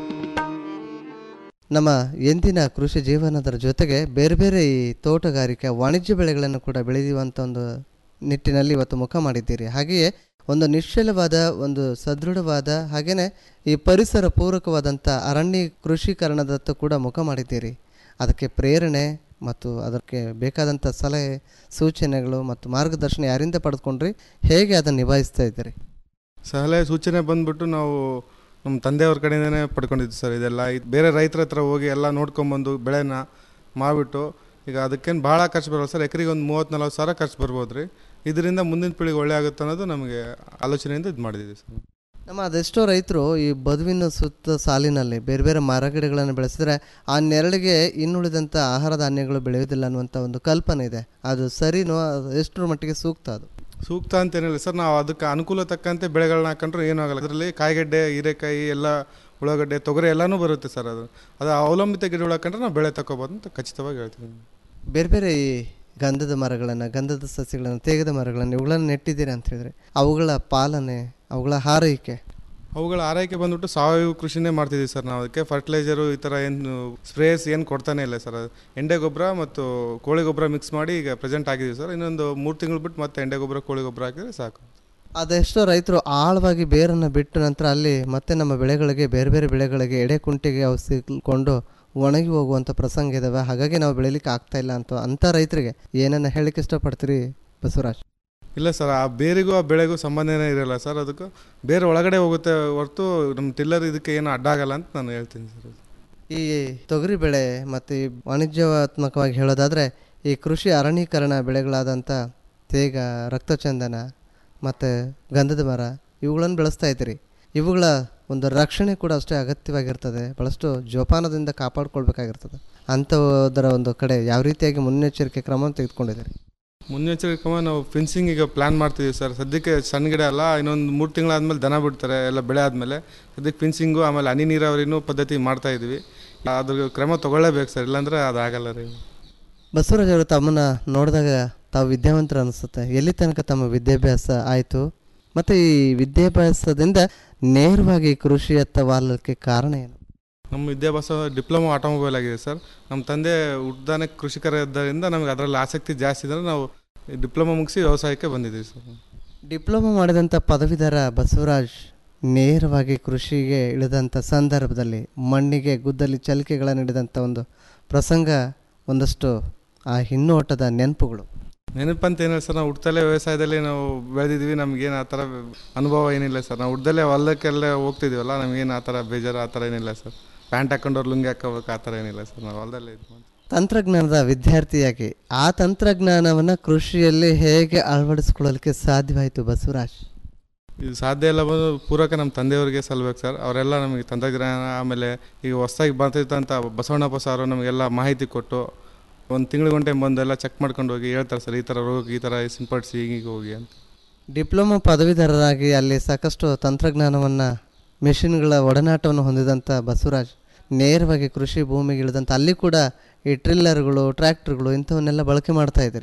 ನಮ್ಮ ಎಂದಿನ ಕೃಷಿ ಜೀವನದ ಜೊತೆಗೆ ಬೇರೆ ಬೇರೆ ಈ ತೋಟಗಾರಿಕೆ ವಾಣಿಜ್ಯ ಬೆಳೆಗಳನ್ನು ಕೂಡ ಬೆಳೆಯುವಂಥ ಒಂದು ನಿಟ್ಟಿನಲ್ಲಿ ಇವತ್ತು ಮುಖ ಮಾಡಿದ್ದೀರಿ ಹಾಗೆಯೇ ಒಂದು ನಿಶ್ಚಲವಾದ ಒಂದು ಸದೃಢವಾದ ಹಾಗೆಯೇ ಈ ಪರಿಸರ ಪೂರಕವಾದಂಥ ಅರಣ್ಯ ಕೃಷೀಕರಣದತ್ತ ಕೂಡ ಮುಖ ಮಾಡಿದ್ದೀರಿ ಅದಕ್ಕೆ ಪ್ರೇರಣೆ ಮತ್ತು ಅದಕ್ಕೆ ಬೇಕಾದಂಥ ಸಲಹೆ ಸೂಚನೆಗಳು ಮತ್ತು ಮಾರ್ಗದರ್ಶನ ಯಾರಿಂದ ಪಡೆದುಕೊಂಡ್ರಿ ಹೇಗೆ ಅದನ್ನು ನಿಭಾಯಿಸ್ತಾ ಇದ್ದೀರಿ ಸಲಹೆ ಸೂಚನೆ ಬಂದ್ಬಿಟ್ಟು ನಾವು ನಮ್ಮ ತಂದೆಯವ್ರ ಕಡೆಯಿಂದನೇ ಪಡ್ಕೊಂಡಿದ್ದು ಸರ್ ಇದೆಲ್ಲ ಇದು ಬೇರೆ ರೈತರ ಹತ್ರ ಹೋಗಿ ಎಲ್ಲ ನೋಡ್ಕೊಂಬಂದು ಬೆಳೆನ ಮಾಡಿಬಿಟ್ಟು ಈಗ ಅದಕ್ಕೇನು ಭಾಳ ಖರ್ಚು ಬರೋಲ್ಲ ಸರ್ ಎಕರೆಗೆ ಒಂದು ಮೂವತ್ತು ನಲ್ವತ್ತು ಸಾವಿರ ಖರ್ಚು ಬರ್ಬೋದು ರೀ ಇದರಿಂದ ಮುಂದಿನ ಪೀಳಿಗೆ ಒಳ್ಳೆ ಆಗುತ್ತೆ ಅನ್ನೋದು ನಮಗೆ ಆಲೋಚನೆಯಿಂದ ಇದು ಮಾಡಿದ್ದೀವಿ ಸರ್ ನಮ್ಮ ಅದೆಷ್ಟೋ ರೈತರು ಈ ಬದುವಿನ ಸುತ್ತ ಸಾಲಿನಲ್ಲಿ ಬೇರೆ ಬೇರೆ ಮರಗಿಡಗಳನ್ನು ಬೆಳೆಸಿದ್ರೆ ಆ ನೆರಳಿಗೆ ಇನ್ನುಳಿದಂಥ ಆಹಾರ ಧಾನ್ಯಗಳು ಬೆಳೆಯೋದಿಲ್ಲ ಅನ್ನುವಂಥ ಒಂದು ಕಲ್ಪನೆ ಇದೆ ಅದು ಸರಿನೋ ಅದು ಎಷ್ಟರ ಮಟ್ಟಿಗೆ ಸೂಕ್ತ ಅದು ಸೂಕ್ತ ಅಂತೇನಿಲ್ಲ ಸರ್ ನಾವು ಅದಕ್ಕೆ ಅನುಕೂಲ ತಕ್ಕಂತೆ ಬೆಳೆಗಳನ್ನ ಹಾಕೊಂಡ್ರೆ ಏನೂ ಆಗಲ್ಲ ಅದರಲ್ಲಿ ಕಾಯಿಗಡ್ಡೆ ಹೀರೆಕಾಯಿ ಎಲ್ಲ ಉಳ್ಳಾಗಡ್ಡೆ ತೊಗರಿ ಎಲ್ಲನೂ ಬರುತ್ತೆ ಸರ್ ಅದು ಅದು ಅವಲಂಬಿತ ಗಿಡಗಳು ಹಾಕೊಂಡ್ರೆ ನಾವು ಬೆಳೆ ತಗೋಬೋದು ಅಂತ ಖಚಿತವಾಗಿ ಹೇಳ್ತೀನಿ ಬೇರೆ ಬೇರೆ ಈ ಗಂಧದ ಮರಗಳನ್ನು ಗಂಧದ ಸಸ್ಯಗಳನ್ನು ತೇಗದ ಮರಗಳನ್ನು ಇವುಗಳನ್ನು ನೆಟ್ಟಿದ್ದೀರಿ ಅಂತ ಹೇಳಿದ್ರೆ ಅವುಗಳ ಪಾಲನೆ ಅವುಗಳ ಹಾರೈಕೆ ಅವುಗಳ ಆರೈಕೆ ಬಂದ್ಬಿಟ್ಟು ಸಾವಯವ ಕೃಷಿನೇ ಮಾಡ್ತಿದ್ದೀವಿ ಸರ್ ನಾವು ಅದಕ್ಕೆ ಫರ್ಟಿಲೈಸರು ಈ ಥರ ಏನು ಸ್ಪ್ರೇಸ್ ಏನು ಕೊಡ್ತಾನೆ ಇಲ್ಲ ಸರ್ ಅದು ಎಂಡೆ ಗೊಬ್ಬರ ಮತ್ತು ಕೋಳಿ ಗೊಬ್ಬರ ಮಿಕ್ಸ್ ಮಾಡಿ ಈಗ ಪ್ರೆಸೆಂಟ್ ಆಗಿದ್ದೀವಿ ಸರ್ ಇನ್ನೊಂದು ಮೂರು ತಿಂಗಳು ಬಿಟ್ಟು ಮತ್ತೆ ಎಂಡೆ ಗೊಬ್ಬರ ಕೋಳಿ ಗೊಬ್ಬರ ಹಾಕಿದ್ರೆ ಸಾಕು ಅದೆಷ್ಟೋ ರೈತರು ಆಳವಾಗಿ ಬೇರನ್ನು ಬಿಟ್ಟ ನಂತರ ಅಲ್ಲಿ ಮತ್ತೆ ನಮ್ಮ ಬೆಳೆಗಳಿಗೆ ಬೇರೆ ಬೇರೆ ಬೆಳೆಗಳಿಗೆ ಎಡೆ ಕುಂಟಿಗೆ ಅವು ಸಿಕ್ಕೊಂಡು ಒಣಗಿ ಹೋಗುವಂಥ ಪ್ರಸಂಗ ಇದಾವೆ ಹಾಗಾಗಿ ನಾವು ಬೆಳಿಲಿಕ್ಕೆ ಆಗ್ತಾ ಇಲ್ಲ ಅಂತ ಅಂಥ ರೈತರಿಗೆ ಏನನ್ನ ಹೇಳಕ್ಕೆ ಇಷ್ಟಪಡ್ತೀರಿ ಬಸವರಾಜ್ ಇಲ್ಲ ಸರ್ ಆ ಬೇರಿಗೂ ಆ ಬೆಳೆಗೂ ಸಂಬಂಧನೇ ಇರಲ್ಲ ಸರ್ ಅದಕ್ಕೂ ಬೇರೆ ಒಳಗಡೆ ಹೋಗುತ್ತೆ ಹೊರತು ನಮ್ಮ ಟಿಲ್ಲರ್ ಇದಕ್ಕೆ ಏನು ಅಡ್ಡ ಆಗಲ್ಲ ಅಂತ ನಾನು ಹೇಳ್ತೀನಿ ಸರ್ ಈ ತೊಗರಿ ಬೆಳೆ ಮತ್ತು ಈ ವಾಣಿಜ್ಯಾತ್ಮಕವಾಗಿ ಹೇಳೋದಾದರೆ ಈ ಕೃಷಿ ಅರಣ್ಯೀಕರಣ ಬೆಳೆಗಳಾದಂಥ ತೇಗ ರಕ್ತಚಂದನ ಮತ್ತು ಗಂಧದ ಮರ ಇವುಗಳನ್ನು ಬೆಳೆಸ್ತಾ ಇದ್ದೀರಿ ಇವುಗಳ ಒಂದು ರಕ್ಷಣೆ ಕೂಡ ಅಷ್ಟೇ ಅಗತ್ಯವಾಗಿರ್ತದೆ ಭಾಳಷ್ಟು ಜೋಪಾನದಿಂದ ಕಾಪಾಡ್ಕೊಳ್ಬೇಕಾಗಿರ್ತದೆ ಅಂಥದರ ಒಂದು ಕಡೆ ಯಾವ ರೀತಿಯಾಗಿ ಮುನ್ನೆಚ್ಚರಿಕೆ ಕ್ರಮವನ್ನು ತೆಗೆದುಕೊಂಡಿದ್ದೀರಿ ಮುನ್ನೆಚ್ಚರಿಕೆ ಕ್ರಮ ನಾವು ಫೆನ್ಸಿಂಗ್ ಈಗ ಪ್ಲ್ಯಾನ್ ಮಾಡ್ತಿದ್ದೀವಿ ಸರ್ ಸದ್ಯಕ್ಕೆ ಸಣ್ಣ ಗಿಡ ಅಲ್ಲ ಇನ್ನೊಂದು ಮೂರು ತಿಂಗಳಾದ್ಮೇಲೆ ದನ ಬಿಡ್ತಾರೆ ಎಲ್ಲ ಬೆಳೆ ಆದಮೇಲೆ ಸದ್ಯಕ್ಕೆ ಫೆನ್ಸಿಂಗು ಆಮೇಲೆ ಹನಿ ನೀರಾವರಿನೂ ಪದ್ಧತಿ ಮಾಡ್ತಾ ಇದ್ದೀವಿ ಅದ್ರ ಕ್ರಮ ತೊಗೊಳ್ಳೇಬೇಕು ಸರ್ ಇಲ್ಲಾಂದರೆ ಅದಾಗಲ್ಲ ರೀ ಬಸವರಾಜ್ ಅವರು ತಮ್ಮನ್ನ ನೋಡಿದಾಗ ತಾವು ವಿದ್ಯಾವಂತರು ಅನಿಸುತ್ತೆ ಎಲ್ಲಿ ತನಕ ತಮ್ಮ ವಿದ್ಯಾಭ್ಯಾಸ ಆಯಿತು ಮತ್ತು ಈ ವಿದ್ಯಾಭ್ಯಾಸದಿಂದ ನೇರವಾಗಿ ಕೃಷಿಯತ್ತ ವಾಲಕ್ಕೆ ಕಾರಣ ಏನು ನಮ್ಮ ವಿದ್ಯಾಭ್ಯಾಸ ಡಿಪ್ಲೊಮಾ ಆಟೋಮೊಬೈಲ್ ಆಗಿದೆ ಸರ್ ನಮ್ಮ ತಂದೆ ಹುಡ್ದಾನೆ ಕೃಷಿಕರ ಇದ್ದರಿಂದ ನಮಗೆ ಅದರಲ್ಲಿ ಆಸಕ್ತಿ ಜಾಸ್ತಿ ಇದ್ದರೆ ನಾವು ಡಿಪ್ಲೊಮಾ ಮುಗಿಸಿ ವ್ಯವಸಾಯಕ್ಕೆ ಬಂದಿದ್ದೀವಿ ಸರ್ ಡಿಪ್ಲೊಮಾ ಮಾಡಿದಂಥ ಪದವೀಧರ ಬಸವರಾಜ್ ನೇರವಾಗಿ ಕೃಷಿಗೆ ಇಳಿದಂಥ ಸಂದರ್ಭದಲ್ಲಿ ಮಣ್ಣಿಗೆ ಗುದ್ದಲಿ ಚಲಿಕೆಗಳನ್ನು ಹಿಡಿದಂಥ ಒಂದು ಪ್ರಸಂಗ ಒಂದಷ್ಟು ಆ ಹಿನ್ನೋಟದ ನೆನಪುಗಳು ನೆನಪಂತ ಏನಿಲ್ಲ ಸರ್ ನಾವು ಹುಟ್ಟದಲ್ಲೇ ವ್ಯವಸಾಯದಲ್ಲಿ ನಾವು ಬೆಳೆದಿದ್ವಿ ನಮಗೇನು ಆ ಥರ ಅನುಭವ ಏನಿಲ್ಲ ಸರ್ ನಾವು ಹುಡ್ದಲ್ಲೇ ಹೊಲಕ್ಕೆಲ್ಲ ಹೋಗ್ತಿದ್ದೀವಲ್ಲ ನಮಗೇನು ಆ ಥರ ಬೇಜಾರು ಆ ಥರ ಏನಿಲ್ಲ ಸರ್ ಪ್ಯಾಂಟ್ ಹಾಕೊಂಡವ್ರು ಲುಂಗಿ ಹಾಕೋಬೇಕು ಆ ಥರ ಏನಿಲ್ಲ ಸರ್ ನಾವು ಹೊಲದಲ್ಲೇ ಇದು ಮಾಡ್ತೀವಿ. ತಂತ್ರಜ್ಞಾನದ ವಿದ್ಯಾರ್ಥಿಯಾಗಿ ಆ ತಂತ್ರಜ್ಞಾನವನ್ನು ಕೃಷಿಯಲ್ಲಿ ಹೇಗೆ ಅಳವಡಿಸ್ಕೊಳ್ಳಲಿಕ್ಕೆ ಸಾಧ್ಯವಾಯಿತು ಬಸವರಾಜ್ ಇದು ಸಾಧ್ಯ ಎಲ್ಲ ಬಂದು ಪೂರಕ ನಮ್ಮ ತಂದೆಯವರಿಗೆ ಸಲ್ಬೇಕು ಸರ್ ಅವರೆಲ್ಲ ನಮಗೆ ತಂತ್ರಜ್ಞಾನ ಆಮೇಲೆ ಈಗ ಹೊಸ್ದಾಗಿ ಬರ್ತಿರ್ತಂಥ ಬಸವಣ್ಣಪ್ಪ ಸಾರು ನಮಗೆಲ್ಲ ಮಾಹಿತಿ ಕೊಟ್ಟು ಒಂದು ತಿಂಗಳು ಗಂಟೆ ಬಂದೆಲ್ಲ ಚೆಕ್ ಮಾಡ್ಕೊಂಡು ಹೋಗಿ ಹೇಳ್ತಾರೆ ಸರ್ ಈ ಥರ ರೋಗ ಈ ಥರ ಸಿಂಪಡಿಸಿ ಹೀಗೆ ಹೋಗಿ ಅಂತ ಡಿಪ್ಲೊಮಾ ಪದವೀಧರರಾಗಿ ಅಲ್ಲಿ ಸಾಕಷ್ಟು ತಂತ್ರಜ್ಞಾನವನ್ನು ಮೆಷಿನ್ಗಳ ಒಡನಾಟವನ್ನು ಹೊಂದಿದಂಥ ಬಸವರಾಜ್ ನೇರವಾಗಿ ಕೃಷಿ ಭೂಮಿಗೆ ಇಳಿದಂಥ ಅಲ್ಲಿ ಕೂಡ ಈ ಟ್ರಿಲ್ಲರ್ಗಳು ಟ್ರ್ಯಾಕ್ಟರ್ಗಳು ಇಂಥವನ್ನೆಲ್ಲ ಬಳಕೆ ಮಾಡ್ತಾ ಇದ್ದೀರಿ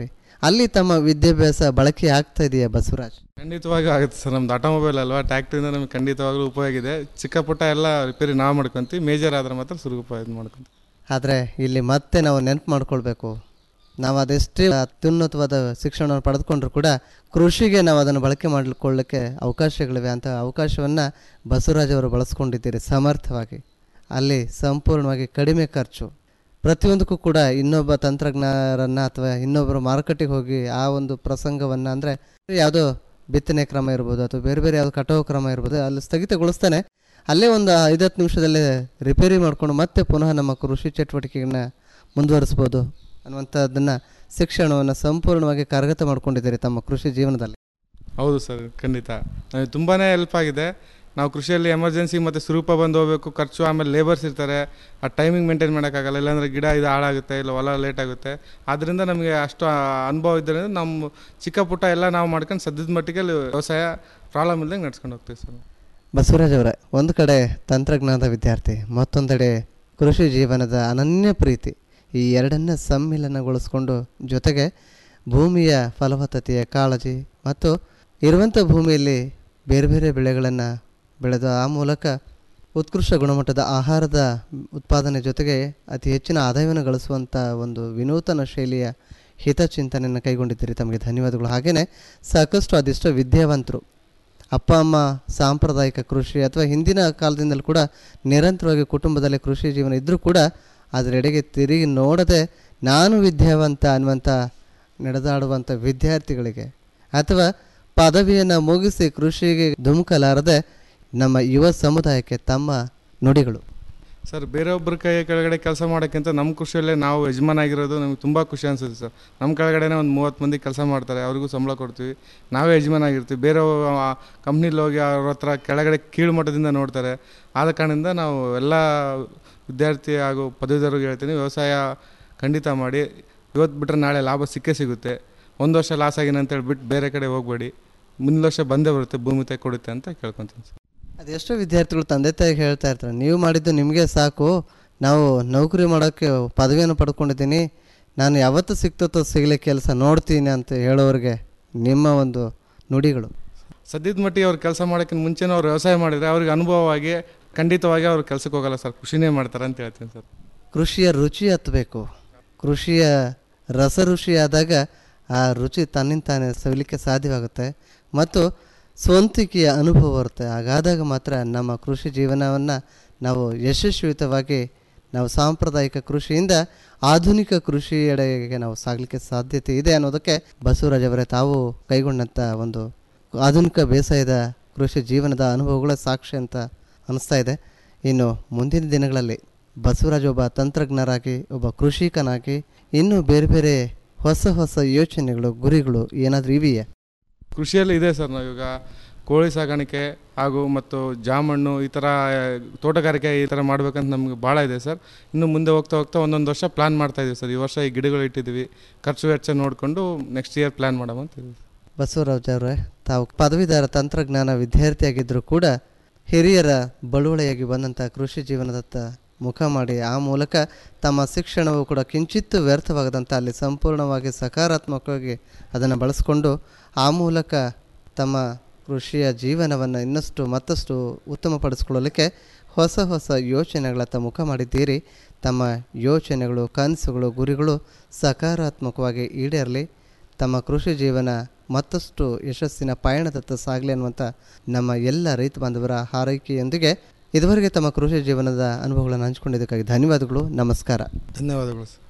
ಅಲ್ಲಿ ತಮ್ಮ ವಿದ್ಯಾಭ್ಯಾಸ ಬಳಕೆ ಆಗ್ತಾ ಇದೆಯಾ ಬಸವರಾಜ್ ಖಂಡಿತವಾಗಿ ಆಗುತ್ತೆ ಸರ್ ನಮ್ದು ಆಟೋಮೊಬೈಲ್ ಅಲ್ವಾ ಟ್ಯಾಕ್ಟ್ರಿಂದ ನಮಗೆ ಖಂಡಿತವಾಗ್ಲೂ ಉಪಯೋಗ ಇದೆ ಚಿಕ್ಕ ಪುಟ್ಟ ಎಲ್ಲ ರಿಪೇರಿ ನಾವು ಮಾಡ್ಕೊಂತೀವಿ ಮೇಜರ್ ಆದ್ರೆ ಮಾತ್ರ ಸುರುಗುಪ್ಪ ಇದು ಮಾಡ್ಕೊಂತೀವಿ ಆದರೆ ಇಲ್ಲಿ ಮತ್ತೆ ನಾವು ನೆನಪು ಮಾಡ್ಕೊಳ್ಬೇಕು ನಾವು ಅದೆಷ್ಟೇ ಅತ್ಯುನ್ನತವಾದ ಶಿಕ್ಷಣವನ್ನು ಪಡೆದುಕೊಂಡ್ರು ಕೂಡ ಕೃಷಿಗೆ ನಾವು ಅದನ್ನು ಬಳಕೆ ಮಾಡಿಕೊಳ್ಳಕ್ಕೆ ಅವಕಾಶಗಳಿವೆ ಅಂತ ಅವಕಾಶವನ್ನು ಬಸವರಾಜ್ ಅವರು ಬಳಸ್ಕೊಂಡಿದ್ದೀರಿ ಸಮರ್ಥವಾಗಿ ಅಲ್ಲಿ ಸಂಪೂರ್ಣವಾಗಿ ಕಡಿಮೆ ಖರ್ಚು ಪ್ರತಿಯೊಂದಕ್ಕೂ ಕೂಡ ಇನ್ನೊಬ್ಬ ತಂತ್ರಜ್ಞರನ್ನು ಅಥವಾ ಇನ್ನೊಬ್ಬರು ಮಾರುಕಟ್ಟೆಗೆ ಹೋಗಿ ಆ ಒಂದು ಪ್ರಸಂಗವನ್ನು ಅಂದರೆ ಯಾವುದೋ ಬಿತ್ತನೆ ಕ್ರಮ ಇರ್ಬೋದು ಅಥವಾ ಬೇರೆ ಬೇರೆ ಯಾವುದೋ ಕಟಾವು ಕ್ರಮ ಇರ್ಬೋದು ಅಲ್ಲಿ ಸ್ಥಗಿತಗೊಳಿಸ್ತಾನೆ ಅಲ್ಲೇ ಒಂದು ಐದತ್ತು ನಿಮಿಷದಲ್ಲೇ ರಿಪೇರಿ ಮಾಡಿಕೊಂಡು ಮತ್ತೆ ಪುನಃ ನಮ್ಮ ಕೃಷಿ ಚಟುವಟಿಕೆಗಳನ್ನ ಮುಂದುವರಿಸ್ಬೋದು ಅನ್ನುವಂಥದ್ದನ್ನು ಶಿಕ್ಷಣವನ್ನು ಸಂಪೂರ್ಣವಾಗಿ ಕರಗತ ಮಾಡ್ಕೊಂಡಿದ್ದೀರಿ ತಮ್ಮ ಕೃಷಿ ಜೀವನದಲ್ಲಿ ಹೌದು ಸರ್ ಖಂಡಿತ ನಮಗೆ ತುಂಬಾ ಹೆಲ್ಪ್ ಆಗಿದೆ ನಾವು ಕೃಷಿಯಲ್ಲಿ ಎಮರ್ಜೆನ್ಸಿ ಮತ್ತು ಸ್ವರೂಪ ಬಂದು ಹೋಗಬೇಕು ಖರ್ಚು ಆಮೇಲೆ ಲೇಬರ್ಸ್ ಇರ್ತಾರೆ ಆ ಟೈಮಿಂಗ್ ಮೇಂಟೈನ್ ಮಾಡೋಕ್ಕಾಗಲ್ಲ ಇಲ್ಲಾಂದರೆ ಗಿಡ ಇದು ಹಾಳಾಗುತ್ತೆ ಇಲ್ಲ ಹೊಲ ಲೇಟ್ ಆಗುತ್ತೆ ಆದ್ದರಿಂದ ನಮಗೆ ಅಷ್ಟು ಆ ಅನುಭವ ಇದ್ದರಿಂದ ನಮ್ಮ ಚಿಕ್ಕ ಪುಟ್ಟ ಎಲ್ಲ ನಾವು ಮಾಡ್ಕೊಂಡು ಸದ್ಯದ ಮಟ್ಟಿಗೆ ಅಲ್ಲಿ ವ್ಯವಸಾಯ ಪ್ರಾಬ್ಲಮ್ ಇಲ್ದಂಗೆ ನಡ್ಸ್ಕೊಂಡು ಹೋಗ್ತೀವಿ ಸರ್ ಬಸವರಾಜ್ ಅವರೇ ಒಂದು ಕಡೆ ತಂತ್ರಜ್ಞಾನದ ವಿದ್ಯಾರ್ಥಿ ಮತ್ತೊಂದೆಡೆ ಕೃಷಿ ಜೀವನದ ಅನನ್ಯ ಪ್ರೀತಿ ಈ ಎರಡನ್ನ ಸಮ್ಮಿಲನಗೊಳಿಸ್ಕೊಂಡು ಜೊತೆಗೆ ಭೂಮಿಯ ಫಲವತ್ತತೆಯ ಕಾಳಜಿ ಮತ್ತು ಇರುವಂಥ ಭೂಮಿಯಲ್ಲಿ ಬೇರೆ ಬೇರೆ ಬೆಳೆಗಳನ್ನು ಬೆಳೆದು ಆ ಮೂಲಕ ಉತ್ಕೃಷ್ಟ ಗುಣಮಟ್ಟದ ಆಹಾರದ ಉತ್ಪಾದನೆ ಜೊತೆಗೆ ಅತಿ ಹೆಚ್ಚಿನ ಆದಾಯವನ್ನು ಗಳಿಸುವಂಥ ಒಂದು ವಿನೂತನ ಶೈಲಿಯ ಹಿತಚಿಂತನೆಯನ್ನು ಕೈಗೊಂಡಿದ್ದೀರಿ ತಮಗೆ ಧನ್ಯವಾದಗಳು ಹಾಗೆಯೇ ಸಾಕಷ್ಟು ಅದೆಷ್ಟೋ ವಿದ್ಯಾವಂತರು ಅಪ್ಪ ಅಮ್ಮ ಸಾಂಪ್ರದಾಯಿಕ ಕೃಷಿ ಅಥವಾ ಹಿಂದಿನ ಕಾಲದಿಂದಲೂ ಕೂಡ ನಿರಂತರವಾಗಿ ಕುಟುಂಬದಲ್ಲಿ ಕೃಷಿ ಜೀವನ ಇದ್ದರೂ ಕೂಡ ಅದರೆಡೆಗೆ ತಿರುಗಿ ನೋಡದೆ ನಾನು ವಿದ್ಯಾವಂತ ಅನ್ನುವಂಥ ನಡೆದಾಡುವಂಥ ವಿದ್ಯಾರ್ಥಿಗಳಿಗೆ ಅಥವಾ ಪದವಿಯನ್ನು ಮುಗಿಸಿ ಕೃಷಿಗೆ ಧುಮುಕಲಾರದೆ ನಮ್ಮ ಯುವ ಸಮುದಾಯಕ್ಕೆ ತಮ್ಮ ನುಡಿಗಳು ಸರ್ ಬೇರೊಬ್ಬರ ಕೈ ಕೆಳಗಡೆ ಕೆಲಸ ಮಾಡೋಕ್ಕಿಂತ ನಮ್ಮ ಕೃಷಿಯಲ್ಲೇ ನಾವು ಯಜಮಾನ ಆಗಿರೋದು ನಮಗೆ ತುಂಬ ಖುಷಿ ಅನಿಸುತ್ತೆ ಸರ್ ನಮ್ಮ ಕೆಳಗಡೆನೇ ಒಂದು ಮೂವತ್ತು ಮಂದಿ ಕೆಲಸ ಮಾಡ್ತಾರೆ ಅವ್ರಿಗೂ ಸಂಬಳ ಕೊಡ್ತೀವಿ ನಾವೇ ಯಜಮಾನ ಆಗಿರ್ತೀವಿ ಬೇರೆ ಕಂಪ್ನಿಲಿ ಹೋಗಿ ಅವ್ರ ಹತ್ರ ಕೆಳಗಡೆ ಕೀಳು ಮಟ್ಟದಿಂದ ನೋಡ್ತಾರೆ ಆದ ಕಾರಣದಿಂದ ನಾವು ಎಲ್ಲ ವಿದ್ಯಾರ್ಥಿ ಹಾಗೂ ಪದವೀಧರಿಗೆ ಹೇಳ್ತೀನಿ ವ್ಯವಸಾಯ ಖಂಡಿತ ಮಾಡಿ ಇವತ್ತು ಬಿಟ್ಟರೆ ನಾಳೆ ಲಾಭ ಸಿಕ್ಕೇ ಸಿಗುತ್ತೆ ಒಂದು ವರ್ಷ ಲಾಸ್ ಆಗಿನ ಅಂತೇಳಿ ಬಿಟ್ಟು ಬೇರೆ ಕಡೆ ಹೋಗಬೇಡಿ ಮುಂದಿನ ವರ್ಷ ಬಂದೇ ಬರುತ್ತೆ ಭೂಮಿ ತಾಯಿ ಕೊಡುತ್ತೆ ಅಂತ ಕೇಳ್ಕೊತೀನಿ ಸರ್ ಅದೆಷ್ಟೋ ವಿದ್ಯಾರ್ಥಿಗಳು ತಂದೆ ತಾಯಿಗೆ ಹೇಳ್ತಾ ಇರ್ತಾರೆ ನೀವು ಮಾಡಿದ್ದು ನಿಮಗೆ ಸಾಕು ನಾವು ನೌಕರಿ ಮಾಡೋಕ್ಕೆ ಪದವಿಯನ್ನು ಪಡ್ಕೊಂಡಿದ್ದೀನಿ ನಾನು ಯಾವತ್ತು ಸಿಗ್ತತ್ತೋ ಸಿಗಲಿ ಕೆಲಸ ನೋಡ್ತೀನಿ ಅಂತ ಹೇಳೋರಿಗೆ ನಿಮ್ಮ ಒಂದು ನುಡಿಗಳು ಸದ್ಯದ ಮಟ್ಟಿಗೆ ಅವ್ರು ಕೆಲಸ ಮಾಡೋಕ್ಕಿಂತ ಮುಂಚೆನೇ ಅವ್ರು ವ್ಯವಸಾಯ ಮಾಡಿದರೆ ಅವ್ರಿಗೆ ಅನುಭವವಾಗಿ ಖಂಡಿತವಾಗಿ ಅವ್ರು ಕೆಲಸಕ್ಕೆ ಹೋಗಲ್ಲ ಸರ್ ಖುಷಿನೇ ಮಾಡ್ತಾರೆ ಅಂತ ಹೇಳ್ತೀನಿ ಸರ್ ಕೃಷಿಯ ರುಚಿ ಹತ್ತಬೇಕು ಕೃಷಿಯ ರಸ ರುಚಿಯಾದಾಗ ಆ ರುಚಿ ತನ್ನಿಂದ ತಾನೇ ಸವಿಲಿಕ್ಕೆ ಸಾಧ್ಯವಾಗುತ್ತೆ ಮತ್ತು ಸ್ವಂತಿಕೆಯ ಅನುಭವ ಬರುತ್ತೆ ಹಾಗಾದಾಗ ಮಾತ್ರ ನಮ್ಮ ಕೃಷಿ ಜೀವನವನ್ನು ನಾವು ಯಶಸ್ವಿತವಾಗಿ ನಾವು ಸಾಂಪ್ರದಾಯಿಕ ಕೃಷಿಯಿಂದ ಆಧುನಿಕ ಕೃಷಿಯೆಡೆಗೆ ನಾವು ಸಾಗಲಿಕ್ಕೆ ಸಾಧ್ಯತೆ ಇದೆ ಅನ್ನೋದಕ್ಕೆ ಬಸವರಾಜ್ ಅವರೇ ತಾವು ಕೈಗೊಂಡಂಥ ಒಂದು ಆಧುನಿಕ ಬೇಸಾಯದ ಕೃಷಿ ಜೀವನದ ಅನುಭವಗಳ ಸಾಕ್ಷಿ ಅಂತ ಅನಿಸ್ತಾ ಇದೆ ಇನ್ನು ಮುಂದಿನ ದಿನಗಳಲ್ಲಿ ಬಸವರಾಜ್ ಒಬ್ಬ ತಂತ್ರಜ್ಞರಾಗಿ ಒಬ್ಬ ಕೃಷಿಕನಾಗಿ ಇನ್ನೂ ಬೇರೆ ಬೇರೆ ಹೊಸ ಹೊಸ ಯೋಚನೆಗಳು ಗುರಿಗಳು ಏನಾದರೂ ಇವೆಯಾ ಕೃಷಿಯಲ್ಲಿ ಇದೆ ಸರ್ ನಾವೀಗ ಕೋಳಿ ಸಾಗಾಣಿಕೆ ಹಾಗೂ ಮತ್ತು ಜಾಮಣ್ಣು ಈ ಥರ ತೋಟಗಾರಿಕೆ ಈ ಥರ ಮಾಡ್ಬೇಕಂತ ನಮ್ಗೆ ಭಾಳ ಇದೆ ಸರ್ ಇನ್ನು ಮುಂದೆ ಹೋಗ್ತಾ ಹೋಗ್ತಾ ಒಂದೊಂದು ವರ್ಷ ಪ್ಲ್ಯಾನ್ ಮಾಡ್ತಾ ಇದೀವಿ ಸರ್ ಈ ವರ್ಷ ಈ ಗಿಡಗಳು ಇಟ್ಟಿದ್ದೀವಿ ಖರ್ಚು ವೆಚ್ಚ ನೋಡಿಕೊಂಡು ನೆಕ್ಸ್ಟ್ ಇಯರ್ ಪ್ಲ್ಯಾನ್ ಮಾಡೋಣ ಅಂತ ಇದೀವಿ ಬಸವರಾಜ್ ಅವರೇ ತಾವು ಪದವೀಧರ ತಂತ್ರಜ್ಞಾನ ವಿದ್ಯಾರ್ಥಿಯಾಗಿದ್ದರೂ ಕೂಡ ಹಿರಿಯರ ಬಳುವಳಿಯಾಗಿ ಬಂದಂಥ ಕೃಷಿ ಜೀವನದತ್ತ ಮುಖ ಮಾಡಿ ಆ ಮೂಲಕ ತಮ್ಮ ಶಿಕ್ಷಣವು ಕೂಡ ಕಿಂಚಿತ್ತು ವ್ಯರ್ಥವಾಗದಂಥ ಅಲ್ಲಿ ಸಂಪೂರ್ಣವಾಗಿ ಸಕಾರಾತ್ಮಕವಾಗಿ ಅದನ್ನು ಬಳಸ್ಕೊಂಡು ಆ ಮೂಲಕ ತಮ್ಮ ಕೃಷಿಯ ಜೀವನವನ್ನು ಇನ್ನಷ್ಟು ಮತ್ತಷ್ಟು ಉತ್ತಮಪಡಿಸ್ಕೊಳ್ಳಲಿಕ್ಕೆ ಹೊಸ ಹೊಸ ಯೋಚನೆಗಳತ್ತ ಮುಖ ಮಾಡಿದ್ದೀರಿ ತಮ್ಮ ಯೋಚನೆಗಳು ಕನಸುಗಳು ಗುರಿಗಳು ಸಕಾರಾತ್ಮಕವಾಗಿ ಈಡೇರಲಿ ತಮ್ಮ ಕೃಷಿ ಜೀವನ ಮತ್ತಷ್ಟು ಯಶಸ್ಸಿನ ಪಯಣದತ್ತ ಸಾಗಲಿ ಅನ್ನುವಂಥ ನಮ್ಮ ಎಲ್ಲ ರೈತ ಬಾಂಧವರ ಹಾರೈಕೆಯೊಂದಿಗೆ ಇದುವರೆಗೆ ತಮ್ಮ ಕೃಷಿ ಜೀವನದ ಅನುಭವಗಳನ್ನು ಹಂಚಿಕೊಂಡಿದ್ದಕ್ಕಾಗಿ ಧನ್ಯವಾದಗಳು ನಮಸ್ಕಾರ ಧನ್ಯವಾದಗಳು ಸರ್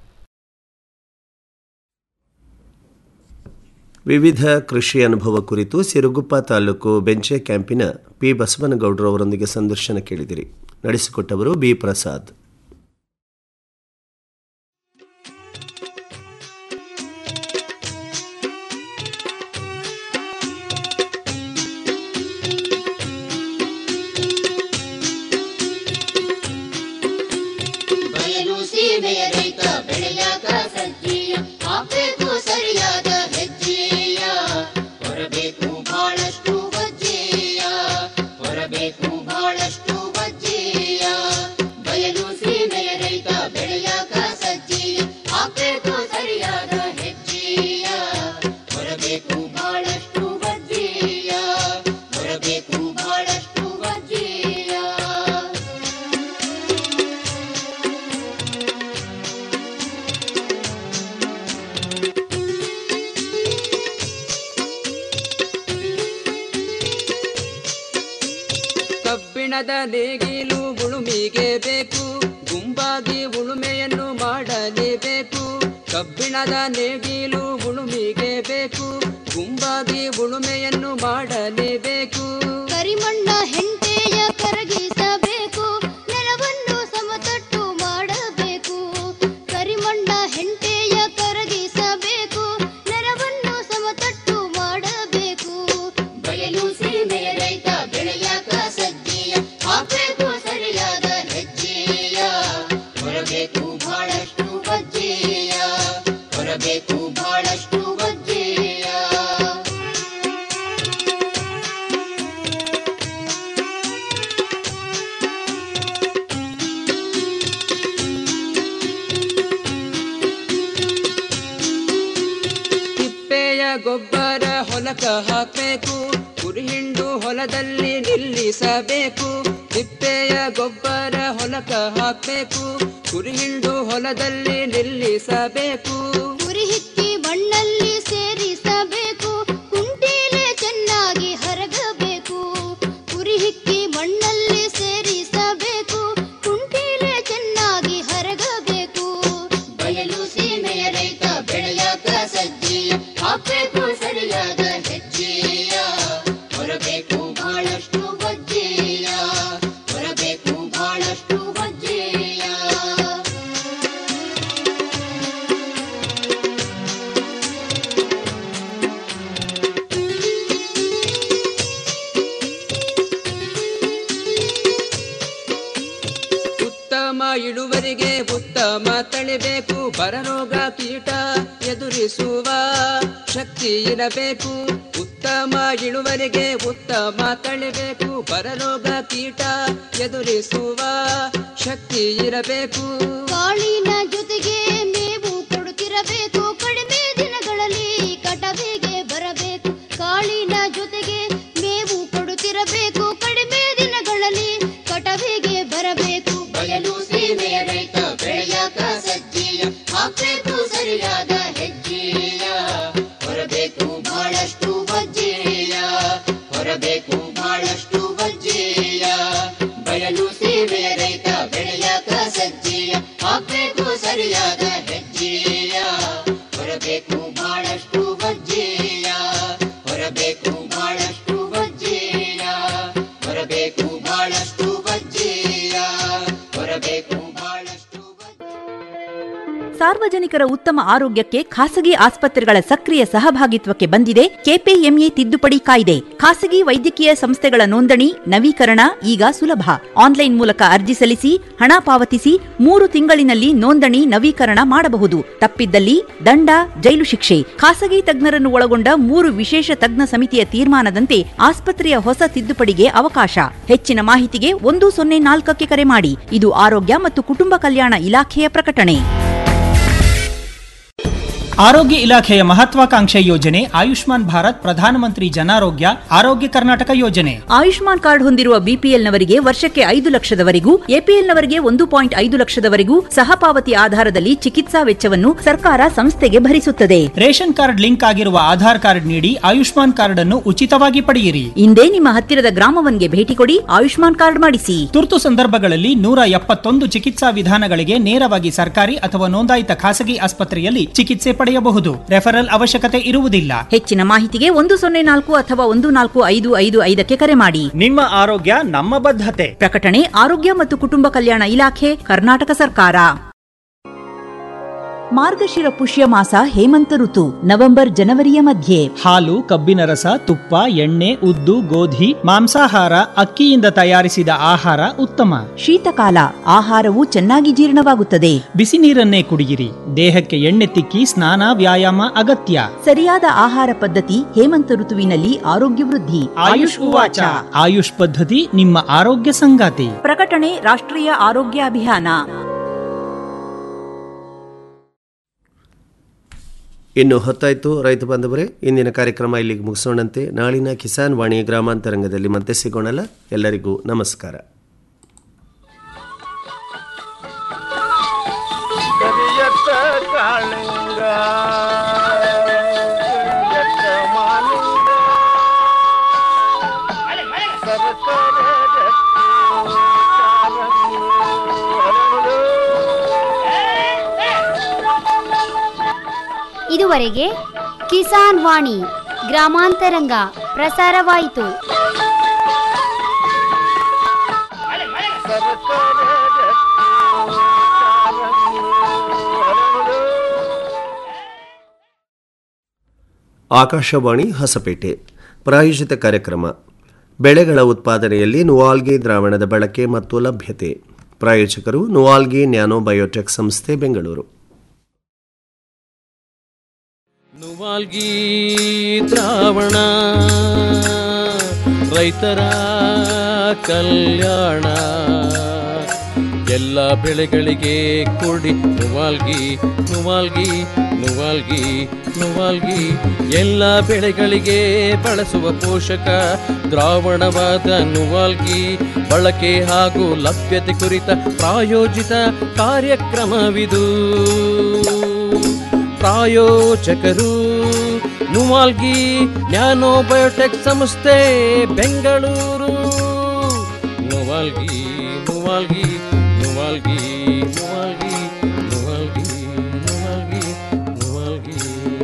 ವಿವಿಧ ಕೃಷಿ ಅನುಭವ ಕುರಿತು ಸಿರುಗುಪ್ಪ ತಾಲೂಕು ಬೆಂಚೆ ಕ್ಯಾಂಪಿನ ಪಿ ಬಸವನಗೌಡರು ಅವರೊಂದಿಗೆ ಸಂದರ್ಶನ ಕೇಳಿದಿರಿ ನಡೆಸಿಕೊಟ್ಟವರು ಬಿ ಪ್ರಸಾದ್ ಬಯಲು ಸೀಮೆಯ ರೈತ ಬೆಳೆಯಾಗ ಸಜ್ಜೀಯ ಹಾಕಬೇಕು ಸರಿಯಾದ ಹೆಜ್ಜೆಯ ಹೊರಬೇಕು ಬಹಳಷ್ಟು ವಜ್ಜೆಯ ಹೊರಬೇಕು ಬಹಳಷ್ಟು ವಜ್ಜೆಯ ಬಯಲು ಕಬ್ಬಿಣದ ನೇಗಿಲು ಉಳುಮಿಗೆ ಬೇಕು ಗುಂಪಾಗಿ ಉಳುಮೆಯನ್ನು ಮಾಡಲೇಬೇಕು ಕಬ್ಬಿಣದ ನೇಗಿಲು ಉಳುಮಿಗೆ ಬೇಕು ಗುಂಪಾಗಿ ಉಳುಮೆಯನ್ನು ಮಾಡಲೇಬೇಕು ಕರಿಮಣ್ಣ ಹೆಂಟೆಯ ಕರಗಿಸಬೇಕು ನೆಲವನ್ನು ಸಮತಟ್ಟು ಮಾಡಬೇಕು ಕರಿಮಣ್ಣ ಹೆಂಟೆಯ ಕರಗಿಸಬೇಕು ನೆಲವನ್ನು ಸಮತಟ್ಟು ಮಾಡಬೇಕು ಬಯಲು ಸೀಮೆಯ ರೈತ ಬೆಳೆಯಾಕ ಸಜ್ಜಿಯ ಹಾಕಬೇಕು ಸರಿಯಾದ ಹೆಜ್ಜೆಯ ಹೊರಬೇಕು ಬಹಳಷ್ಟು ಬಜ್ಜೆಯ ಹೊರಬೇಕು ಬಹಳಷ್ಟು ಬಜ್ಜೆಯ ತಿಪ್ಪೆಯ ಗೊಬ್ಬರ ಹೊಲಕ ಹಾಕಬೇಕು ಕುರಿಹಿಂಡು ಹೊಲದಲ್ಲಿ ನಿಲ್ಲಿಸಬೇಕು ತಿಪ್ಪೆಯ ಗೊಬ್ಬರ ಹೊಲಕ ಹಾಕಬೇಕು ಕುರಿಹಿಂಡು ಹೊಲದಲ್ಲಿ ನಿಲ್ಲಿಸಬೇಕು ಕುರಿ ಹಿಕ್ಕಿ ಮಣ್ಣಲ್ಲಿ ಸೇರಿಸಬೇಕು ಕುಂಟೀಲೆ ಚೆನ್ನಾಗಿ ಹರಗಬೇಕು ಕುರಿ ಹಿಕ್ಕಿ ಮಣ್ಣಲ್ಲಿ ಸೇರಿಸಬೇಕು ಕುಂಟೀಲೆ ಚೆನ್ನಾಗಿ ಹರಗಬೇಕು ಬಯಲು ಸೀಮೆಯ ರೈತ ಬೆಳೆಯಾಕ ಸಜ್ಜಿಯ ಹಾಕಬೇಕು ಸರಿಯಾದ ಹೆಜ್ಜೆಯ ಹೊರಬೇಕು ಬಹಳಷ್ಟು ಬಜ್ಜೆಯ ಹೊರಬೇಕು ಬಹಳಷ್ಟು ಬಜ್ಜೆಯ ಉತ್ತಮ ಇಳುವರಿಗೆ ಉತ್ತಮ ತಳಿಬೇಕು ಬರರೋಗ ಕೀಟ ಎದುರಿಸುವ ಶಕ್ತಿ ಇರಬೇಕು ಉತ್ತಮ ಇಳುವರಿಗೆ ಉತ್ತಮ ತಳಿಬೇಕು ಬರರೋಗ ಕೀಟ ಎದುರಿಸುವ ಶಕ್ತಿ ಇರಬೇಕು ಕಾಳಿನ ಜೊತೆಗೆ ಮೇವು ಕೊಡುತ್ತಿರಬೇಕು ಕಡಿಮೆ ದಿನಗಳಲ್ಲಿ ಕಟವಿಗೆ ಬರಬೇಕು ಕಾಳಿನ ಜೊತೆಗೆ ಮೇವು ಕೊಡುತ್ತಿರಬೇಕು ಕಡಿಮೆ ದಿನಗಳಲ್ಲಿ ಕಟವಿಗೆ ಬರಬೇಕು ಬಯಲು ಸೀಮೆಯ ರೈತ ಬೆಳೆಯಾಕ ಸಜ್ಜಿಯ ಹಾಕಬೇಕು ಸರಿಯಾದ ಹೆಜ್ಜೆಯ ಹೊರಬೇಕು ಬಹಳಷ್ಟು ಬಜ್ಜೆಯ ಹೊರಬೇಕು ಬಹಳಷ್ಟು ಬಜ್ಜೆಯ ಬಯಲು ಸೀಮೆಯ ರೈತ ಬೆಳೆಯಾಕ ಸಜ್ಜಿಯ ಹಾಕಬೇಕು ಸರಿಯಾದ ಹೆಜ್ಜೆಯ ಹೊರಬೇಕು ಬಹಳಷ್ಟು ಬಜ್ಜೆಯ ಹೊರಬೇಕು ಬಹಳಷ್ಟು ಬಜ್ಜೆಯ ಹೊರಬೇಕು ಬಹಳಷ್ಟು ಬಜ್ಜೆಯ ಹೊರಬೇಕು ಬಹಳಷ್ಟು ಸಾರ್ವಜನಿಕರ ಉತ್ತಮ ಆರೋಗ್ಯಕ್ಕೆ ಖಾಸಗಿ ಆಸ್ಪತ್ರೆಗಳ ಸಕ್ರಿಯ ಸಹಭಾಗಿತ್ವಕ್ಕೆ ಬಂದಿದೆ ಕೆಪಿಎಂಇ ತಿದ್ದುಪಡಿ ಕಾಯ್ದೆ ಖಾಸಗಿ ವೈದ್ಯಕೀಯ ಸಂಸ್ಥೆಗಳ ನೋಂದಣಿ ನವೀಕರಣ ಈಗ ಸುಲಭ ಆನ್ಲೈನ್ ಮೂಲಕ ಅರ್ಜಿ ಸಲ್ಲಿಸಿ ಹಣ ಪಾವತಿಸಿ ಮೂರು ತಿಂಗಳಿನಲ್ಲಿ ನೋಂದಣಿ ನವೀಕರಣ ಮಾಡಬಹುದು ತಪ್ಪಿದ್ದಲ್ಲಿ ದಂಡ ಜೈಲು ಶಿಕ್ಷೆ ಖಾಸಗಿ ತಜ್ಞರನ್ನು ಒಳಗೊಂಡ ಮೂರು ವಿಶೇಷ ತಜ್ಞ ಸಮಿತಿಯ ತೀರ್ಮಾನದಂತೆ ಆಸ್ಪತ್ರೆಯ ಹೊಸ ತಿದ್ದುಪಡಿಗೆ ಅವಕಾಶ ಹೆಚ್ಚಿನ ಮಾಹಿತಿಗೆ ಒಂದು ಸೊನ್ನೆ ನಾಲ್ಕಕ್ಕೆ ಕರೆ ಮಾಡಿ ಇದು ಆರೋಗ್ಯ ಮತ್ತು ಕುಟುಂಬ ಕಲ್ಯಾಣ ಇಲಾಖೆಯ ಪ್ರಕಟಣೆ ಆರೋಗ್ಯ ಇಲಾಖೆಯ ಮಹತ್ವಾಕಾಂಕ್ಷೆ ಯೋಜನೆ ಆಯುಷ್ಮಾನ್ ಭಾರತ್ ಪ್ರಧಾನಮಂತ್ರಿ ಜನಾರೋಗ್ಯ ಆರೋಗ್ಯ ಕರ್ನಾಟಕ ಯೋಜನೆ ಆಯುಷ್ಮಾನ್ ಕಾರ್ಡ್ ಹೊಂದಿರುವ ಬಿಪಿಎಲ್ನವರಿಗೆ ವರ್ಷಕ್ಕೆ ಐದು ಲಕ್ಷದವರೆಗೂ ಎಪಿಎಲ್ನವರಿಗೆ ಒಂದು ಪಾಯಿಂಟ್ ಐದು ಲಕ್ಷದವರೆಗೂ ಸಹಪಾವತಿ ಆಧಾರದಲ್ಲಿ ಚಿಕಿತ್ಸಾ ವೆಚ್ಚವನ್ನು ಸರ್ಕಾರ ಸಂಸ್ಥೆಗೆ ಭರಿಸುತ್ತದೆ ರೇಷನ್ ಕಾರ್ಡ್ ಲಿಂಕ್ ಆಗಿರುವ ಆಧಾರ್ ಕಾರ್ಡ್ ನೀಡಿ ಆಯುಷ್ಮಾನ್ ಕಾರ್ಡ್ ಅನ್ನು ಉಚಿತವಾಗಿ ಪಡೆಯಿರಿ ಇಂದೇ ನಿಮ್ಮ ಹತ್ತಿರದ ಗ್ರಾಮವನ್ಗೆ ಭೇಟಿ ಕೊಡಿ ಆಯುಷ್ಮಾನ್ ಕಾರ್ಡ್ ಮಾಡಿಸಿ ತುರ್ತು ಸಂದರ್ಭಗಳಲ್ಲಿ ನೂರ ಎಪ್ಪತ್ತೊಂದು ಚಿಕಿತ್ಸಾ ವಿಧಾನಗಳಿಗೆ ನೇರವಾಗಿ ಸರ್ಕಾರಿ ಅಥವಾ ನೋಂದಾಯಿತ ಖಾಸಗಿ ಆಸ್ಪತ್ರೆಯಲ್ಲಿ ಚಿಕಿತ್ಸೆ ಪಡೆಯಬಹುದು ರೆಫರಲ್ ಅವಶ್ಯಕತೆ ಇರುವುದಿಲ್ಲ ಹೆಚ್ಚಿನ ಮಾಹಿತಿಗೆ ಒಂದು ಸೊನ್ನೆ ನಾಲ್ಕು ಅಥವಾ ಒಂದು ನಾಲ್ಕು ಐದು ಐದು ಐದಕ್ಕೆ ಕರೆ ಮಾಡಿ ನಿಮ್ಮ ಆರೋಗ್ಯ ನಮ್ಮ ಬದ್ಧತೆ ಪ್ರಕಟಣೆ ಆರೋಗ್ಯ ಮತ್ತು ಕುಟುಂಬ ಕಲ್ಯಾಣ ಇಲಾಖೆ ಕರ್ನಾಟಕ ಸರ್ಕಾರ ಮಾರ್ಗಶಿರ ಪುಷ್ಯ ಮಾಸ ಹೇಮಂತ ಋತು ನವೆಂಬರ್ ಜನವರಿಯ ಮಧ್ಯೆ ಹಾಲು ಕಬ್ಬಿನ ರಸ ತುಪ್ಪ ಎಣ್ಣೆ ಉದ್ದು ಗೋಧಿ ಮಾಂಸಾಹಾರ ಅಕ್ಕಿಯಿಂದ ತಯಾರಿಸಿದ ಆಹಾರ ಉತ್ತಮ ಶೀತಕಾಲ ಆಹಾರವು ಚೆನ್ನಾಗಿ ಜೀರ್ಣವಾಗುತ್ತದೆ ಬಿಸಿ ನೀರನ್ನೇ ಕುಡಿಯಿರಿ ದೇಹಕ್ಕೆ ಎಣ್ಣೆ ತಿಕ್ಕಿ ಸ್ನಾನ ವ್ಯಾಯಾಮ ಅಗತ್ಯ ಸರಿಯಾದ ಆಹಾರ ಪದ್ಧತಿ ಹೇಮಂತ ಋತುವಿನಲ್ಲಿ ಆರೋಗ್ಯ ವೃದ್ಧಿ ಆಯುಷ್ ಉವಾಚ ಆಯುಷ್ ಪದ್ಧತಿ ನಿಮ್ಮ ಆರೋಗ್ಯ ಸಂಗಾತಿ ಪ್ರಕಟಣೆ ರಾಷ್ಟ್ರೀಯ ಆರೋಗ್ಯ ಅಭಿಯಾನ ಇನ್ನು ಹೊತ್ತಾಯಿತು ರೈತ ಬಾಂಧವರೇ ಇಂದಿನ ಕಾರ್ಯಕ್ರಮ ಇಲ್ಲಿಗೆ ಮುಗಿಸೋಣಂತೆ ನಾಳಿನ ಕಿಸಾನ್ ವಾಣಿ ಗ್ರಾಮಾಂತರಂಗದಲ್ಲಿ ಮತ್ತೆ ಸಿಗೋಣಲ್ಲ ಎಲ್ಲರಿಗೂ ನಮಸ್ಕಾರ ಕರಿಯತ್ತ ಕಾಳಿಂಗ ಕರಿಯತ್ತ ಮಾಲಿಂಗ ಸರಸರ ರತ್ತಿ ಇದುವರೆಗೆ ಕಿಸಾನ್ ವಾಣಿ ಗ್ರಾಮಾಂತರಂಗ ಪ್ರಸಾರವಾಯಿತು ಆಕಾಶವಾಣಿ ಹೊಸಪೇಟೆ ಪ್ರಾಯೋಜಿತ ಕಾರ್ಯಕ್ರಮ ಬೆಳೆಗಳ ಉತ್ಪಾದನೆಯಲ್ಲಿ ನುವಾಲ್ಗಿ ದ್ರಾವಣದ ಬಳಕೆ ಮತ್ತು ಲಭ್ಯತೆ ಪ್ರಾಯೋಜಕರು ನುವಾಲ್ಗಿ ನ್ಯಾನೋ ಬಯೋಟೆಕ್ ಸಂಸ್ಥೆ ಬೆಂಗಳೂರು ನುವಾಲ್ಗಿ ದ್ರಾವಣ ರೈತರ ಕಲ್ಯಾಣ ಎಲ್ಲ ಬೆಳೆಗಳಿಗೆ ಕೊಡಿ ನುವಾಲ್ಗಿ ನುವಾಲ್ಗಿ ನುವಾಲ್ಗಿ ನುವಾಲ್ಗಿ ಎಲ್ಲ ಬೆಳೆಗಳಿಗೆ ಬಳಸುವ ಪೋಷಕ ದ್ರಾವಣವಾದ ನುವಾಲ್ಗಿ ಬಳಕೆ ಹಾಗೂ ಲಭ್ಯತೆ ಕುರಿತ ಪ್ರಾಯೋಜಿತ ಕಾರ್ಯಕ್ರಮವಿದು ಪ್ರಾಯೋಜಕರು ನುವಾಲ್ಗಿ ನ್ಯಾನೋ ಬಯೋಟೆಕ್ ಸಂಸ್ಥೆ ಬೆಂಗಳೂರು ನುವಾಲ್ಗಿ ನುವಾಲ್ಗಿ ನುವಾಲ್ಗಿ ನುವಾಲ್ಗಿ ನುವಾಲ್ಗಿ ನುವಾಲ್ಗಿ ನುವಾಲ್ಗಿ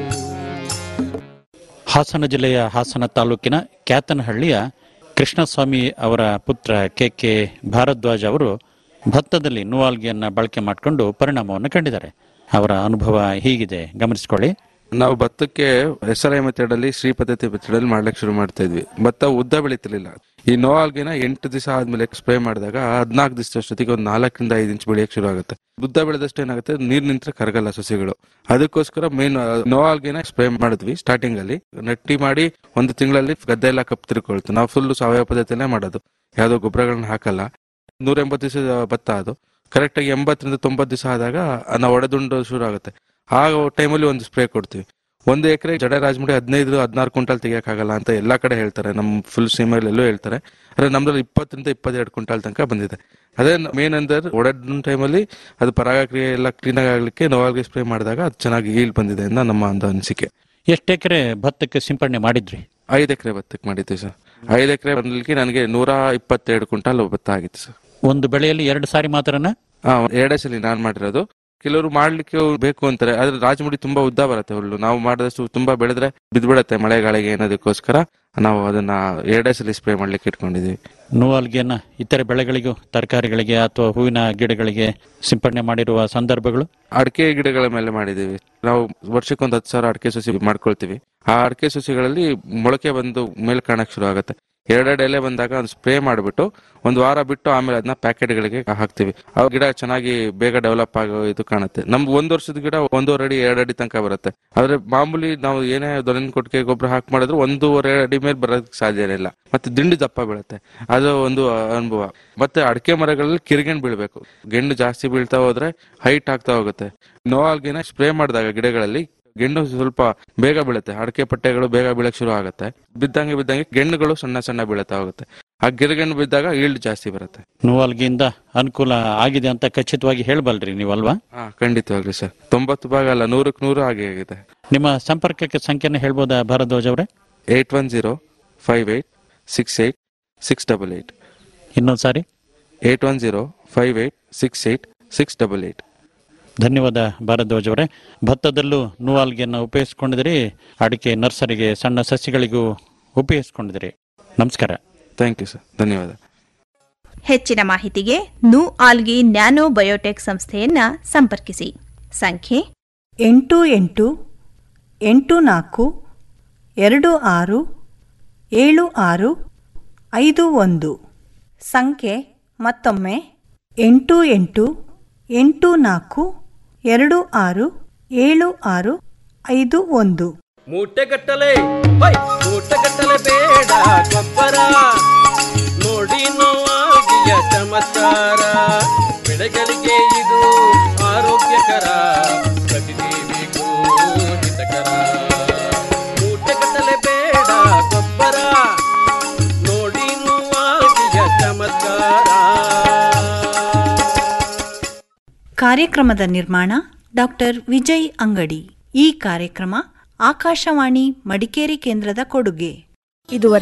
ಹಾಸನ ಜಿಲ್ಲೆಯ ಹಾಸನ ತಾಲೂಕಿನ ಕ್ಯಾತನಹಳ್ಳಿಯ ಕೃಷ್ಣಸ್ವಾಮಿ ಅವರ ಪುತ್ರ ಕೆ ಕೆ ಭಾರದ್ವಾಜ್ ಅವರು ಭತ್ತದಲ್ಲಿ ನುವಾಲ್ಗಿಯನ್ನ ಬಳಕೆ ಮಾಡಿಕೊಂಡು ಪರಿಣಾಮವನ್ನು ಕಂಡಿದ್ದಾರೆ ಅವರ ಅನುಭವ ಹೀಗಿದೆ ಗಮನಿಸಿಕೊಳ್ಳಿ ನಾವು ಭತ್ತಕ್ಕೆ ಎಸ್ ಆರ್ ಐ ಮೆಥಡ್ ಅಲ್ಲಿ ಶ್ರೀ ಪದ್ಧತಿ ಮೆಥಡ್ ಅಲ್ಲಿ ಮಾಡ್ಲಿಕ್ಕೆ ಶುರು ಮಾಡ್ತಾ ಇದ್ವಿ ಭತ್ತ ಉದ್ದ ಬೆಳೀತಿರ್ಲಿಲ್ಲ ಈ ನೋವಾಲ್ಗಿನ ಎಂಟು ದಿವಸ ಆದ್ಮೇಲೆ ಸ್ಪ್ರೇ ಮಾಡಿದಾಗ ಹದಿನಾಲ್ಕು ದಿವಸ ಅಷ್ಟೊತ್ತಿಗೆ ಒಂದು ನಾಲ್ಕರಿಂದ ಐದು ಇಂಚ್ ಬೆಳೆಯಕ್ಕೆ ಶುರು ಆಗುತ್ತೆ ಉದ್ದ ಬೆಳೆದಷ್ಟು ಏನಾಗುತ್ತೆ ನೀರ್ ನಿಂತ್ರೆ ಕರಗಲ್ಲ ಸಸಿಗಳು ಅದಕ್ಕೋಸ್ಕರ ಮೇನ್ ನೋವಾಲ್ಗಿನ ಸ್ಪ್ರೇ ಮಾಡಿದ್ವಿ ಸ್ಟಾರ್ಟಿಂಗ್ ಅಲ್ಲಿ ನಟ್ಟಿ ಮಾಡಿ ಒಂದು ತಿಂಗಳಲ್ಲಿ ಗದ್ದೆ ಎಲ್ಲ ಕಪ್ ತಿರ್ಕೊಳ್ತು ನಾವು ಫುಲ್ ಸಾವಯವ ಪದ್ಧತಿಯಲ್ಲೇ ಮಾಡೋದು ಯಾವ್ದೋ ಗೊಬ್ಬರಗಳನ್ನ ಹಾಕಲ್ಲ ನೂರ ಎಂಬತ್ತು ದಿವಸದ ಭತ್ತ ಅದು ಕರೆಕ್ಟ್ ಆಗಿ ಎಂಬತ್ತರಿಂದ ತೊಂಬತ್ತು ದಿವಸ ಆದಾಗ ನಾವು ಒಡೆದುಂಡು ಶುರು ಆಗುತ್ತೆ ಆ ಟೈಮಲ್ಲಿ ಒಂದು ಸ್ಪ್ರೇ ಕೊಡ್ತೀವಿ ಒಂದು ಎಕರೆ ಜಡ ರಾಜಮುಡಿ ಹದಿನೈದು ಹದಿನಾರು ಕ್ವಿಂಟಾಲ್ ತೆಗಿಯಕ್ಕಾಗಲ್ಲ ಅಂತ ಎಲ್ಲಾ ಕಡೆ ಹೇಳ್ತಾರೆ ನಮ್ಮ ಫುಲ್ ಸೀಮೆಯಲ್ಲಿ ಎಲ್ಲೂ ಹೇಳ್ತಾರೆ ಆದ್ರೆ ನಮ್ದ್ರಲ್ಲಿ ಇಪ್ಪತ್ತರಿಂದ ಇಪ್ಪತ್ತೆರಡು ಕ್ವಿಂಟಾಲ್ ತನಕ ಬಂದಿದೆ ಅದೇ ಮೇನ್ ಅಂದ್ರೆ ಒಡೆದ ಟೈಮಲ್ಲಿ ಅದು ಪರಾಗಕ್ರಿಯೆ ಎಲ್ಲ ಕ್ಲೀನ್ ಆಗಲಿಕ್ಕೆ ನೋವಾಲ್ಗೆ ಸ್ಪ್ರೇ ಮಾಡಿದಾಗ ಅದು ಚೆನ್ನಾಗಿ ಈಲ್ ಬಂದಿದೆ ಅಂತ ನಮ್ಮ ಒಂದು ಅನಿಸಿಕೆ ಎಷ್ಟು ಎಕರೆ ಭತ್ತಕ್ಕೆ ಸಿಂಪಡಣೆ ಮಾಡಿದ್ರಿ ಐದು ಎಕರೆ ಭತ್ತಕ್ಕೆ ಮಾಡಿದ್ವಿ ಸರ್ ಐದು ಎಕರೆ ಬಂದಲಿಕ್ಕೆ ನನಗೆ ನೂರ ಇಪ್ಪತ್ತೆರಡು ಕ್ವಿಂಟಾಲ್ ಭತ್ತ ಆಗಿತ್ತು ಸರ್ ಒಂದು ಬೆಳೆಯಲ್ಲಿ ಎರಡು ಸಾರಿ ಮಾತ್ರನ ಹಾ ಎರಡೇ ಸಲ ನಾನ್ ಮಾಡಿರೋದು ಕೆಲವರು ಮಾಡ್ಲಿಕ್ಕೆ ಬೇಕು ಅಂತಾರೆ ಆದ್ರೆ ರಾಜಮುಡಿ ತುಂಬಾ ಉದ್ದ ಬರುತ್ತೆ ಹುಲ್ಲು ನಾವು ಮಾಡಿದಷ್ಟು ತುಂಬಾ ಬೆಳೆದ್ರೆ ಬಿದ್ಬಿಡತ್ತೆ ಮಳೆಗಾಳಿಗೆ ಏನದಕ್ಕೋಸ್ಕರ ನಾವು ಅದನ್ನ ಎರಡೇ ಸಲ ಸ್ಪ್ರೇ ಮಾಡ್ಲಿಕ್ಕೆ ಇಟ್ಕೊಂಡಿದೀವಿ ನುವಾಲ್ಗಿಯನ್ನ ಇತರೆ ಬೆಳೆಗಳಿಗೂ ತರಕಾರಿಗಳಿಗೆ ಅಥವಾ ಹೂವಿನ ಗಿಡಗಳಿಗೆ ಸಿಂಪಡಣೆ ಮಾಡಿರುವ ಸಂದರ್ಭಗಳು ಅಡಿಕೆ ಗಿಡಗಳ ಮೇಲೆ ಮಾಡಿದೀವಿ ನಾವು ವರ್ಷಕ್ಕೊಂದು ಹತ್ತು ಸಾವಿರ ಅಡಿಕೆ ಸಸಿ ಮಾಡ್ಕೊಳ್ತೀವಿ ಆ ಅಡಿಕೆ ಸಸಿಗಳಲ್ಲಿ ಮೊಳಕೆ ಬಂದು ಮೇಲ್ ಕಾಣಕ್ ಶುರು ಆಗುತ್ತೆ ಎರಡೆರಡು ಎಲೆ ಬಂದಾಗ ಒಂದು ಸ್ಪ್ರೇ ಮಾಡಿಬಿಟ್ಟು ಒಂದು ವಾರ ಬಿಟ್ಟು ಆಮೇಲೆ ಅದನ್ನ ಪ್ಯಾಕೆಟ್ಗಳಿಗೆ ಹಾಕ್ತಿವಿ ಆ ಗಿಡ ಚೆನ್ನಾಗಿ ಬೇಗ ಡೆವಲಪ್ ಆಗೋ ಇದು ಕಾಣುತ್ತೆ ನಮ್ದು ಒಂದ್ ವರ್ಷದ ಗಿಡ ಒಂದೂವರೆ ಅಡಿ ಎರಡು ಅಡಿ ತನಕ ಬರುತ್ತೆ ಆದ್ರೆ ಮಾಮೂಲಿ ನಾವು ಏನೇ ದೊರೆನ ಕೊಟ್ಟಿಗೆ ಗೊಬ್ಬರ ಹಾಕಿ ಮಾಡಿದ್ರು ಒಂದೂವರೆ ಅಡಿ ಮೇಲೆ ಬರೋದಕ್ಕೆ ಸಾಧ್ಯ ಇಲ್ಲ ಮತ್ತೆ ದಿಂಡಿ ದಪ್ಪ ಬೀಳುತ್ತೆ ಅದು ಒಂದು ಅನುಭವ ಮತ್ತೆ ಅಡಿಕೆ ಮರಗಳಲ್ಲಿ ಕಿರಿಗೆಣ್ ಬೀಳ್ಬೇಕು ಗೆಣ್ಣು ಜಾಸ್ತಿ ಬೀಳ್ತಾ ಹೋದ್ರೆ ಹೈಟ್ ಆಗ್ತಾ ಹೋಗುತ್ತೆ ನೋವಾಲ್ಗಿನ ಸ್ಪ್ರೇ ಮಾಡಿದಾಗ ಗಿಡಗಳಲ್ಲಿ ಗೆಣ್ಣು ಸ್ವಲ್ಪ ಬೇಗ ಬೀಳುತ್ತೆ ಅಡಿಕೆ ಪಟ್ಟೆಗಳು ಬೇಗ ಬೀಳಕ್ ಶುರು ಆಗುತ್ತೆ ಬಿದ್ದಂಗೆ ಬಿದ್ದಂಗೆ ಗೆಣ್ಣುಗಳು ಸಣ್ಣ ಸಣ್ಣ ಬೀಳ್ತಾ ಹೋಗುತ್ತೆ ಆ ಗಿರಿಗೆಣ್ಣು ಬಿದ್ದಾಗ ಈಲ್ಡ್ ಜಾಸ್ತಿ ಬರುತ್ತೆ ನುವಾಲ್ಗಿಯಿಂದ ಅನುಕೂಲ ಆಗಿದೆ ಅಂತ ಖಚಿತವಾಗಿ ಹೇಳಬಲ್ರಿ ನೀವಲ್ವಾ ಹಾ ಖಂಡಿತವಾಗ್ಲಿ ಸರ್ ತೊಂಬತ್ತು ಭಾಗ ಅಲ್ಲ ನೂರಕ್ಕೆ ನೂರು ಹಾಗೆ ಆಗಿದೆ ನಿಮ್ಮ ಸಂಪರ್ಕಕ್ಕೆ ಸಂಖ್ಯೆನ ಹೇಳ್ಬೋದಾ ಭಾರದ್ವಾಜ್ ಅವರೇ eight one zero five eight six eight six double eight ಇನ್ನೊಂದು ಸಾರಿ eight one zero five eight six eight six double eight ಧನ್ಯವಾದ ಭಾರದ್ವಾಜ್ ಅವರೇ ಭತ್ತದಲ್ಲೂ ನುವಾಲ್ಗಿಯನ್ನು ಉಪಯೋಗಿಸ್ಕೊಂಡಿದಿರಿ ಅಡಿಕೆ ನರ್ಸರಿಗೆ ಸಣ್ಣ ಸಸಿಗಳಿಗೂ ಉಪಯೋಗಿಸ್ಕೊಂಡಿದಿರಿ ನಮಸ್ಕಾರ ಥ್ಯಾಂಕ್ ಯು ಸರ್ ಧನ್ಯವಾದ ಹೆಚ್ಚಿನ ಮಾಹಿತಿಗೆ ನು ಆಲ್ಗಿ ನ್ಯಾನೋ ಬಯೋಟೆಕ್ ಸಂಸ್ಥೆಯನ್ನ ಸಂಪರ್ಕಿಸಿ ಸಂಖ್ಯೆ ಎಂಟು ಎಂಟು ಎಂಟು ನಾಲ್ಕು ಎರಡು ಆರು ಏಳು ಆರು ಐದು ಒಂದು ಸಂಖ್ಯೆ ಮತ್ತೊಮ್ಮೆ ಎಂಟು ಎಂಟು ಎಂಟು ನಾಲ್ಕು ಎರಡು ಆರು ಏಳು ಆರು ಐದು ಒಂದು ಮೂಟೆಗಟ್ಟಲೆ ಹೈ ಮೂಟೆಗಟ್ಟಲೆ ಬೇಡ ಗೊಬ್ಬರ ನೋಡಿ ನೋವಾಗಿಯ ಚಮತ್ಕಾರ ಬೆಳೆಗಳಿಗೆ ಇದು ಆರೋಗ್ಯಕರ ಪ್ರತಿದೇವಿಗೂ ಹಿತಕರ ಮೂಟೆಗಟ್ಟಲೆ ಬೇಡ ಗೊಬ್ಬರ ನೋಡಿ ನೋವಾಗಿಯ ಚಮತ್ಕಾರ ಕಾರ್ಯಕ್ರಮದ ನಿರ್ಮಾಣ ಡಾಕ್ಟರ್ ವಿಜಯ್ ಅಂಗಡಿ ಈ ಕಾರ್ಯಕ್ರಮ ಆಕಾಶವಾಣಿ ಮಡಿಕೇರಿ ಕೇಂದ್ರದ ಕೊಡುಗೆ ಇದುವರೆಗೆ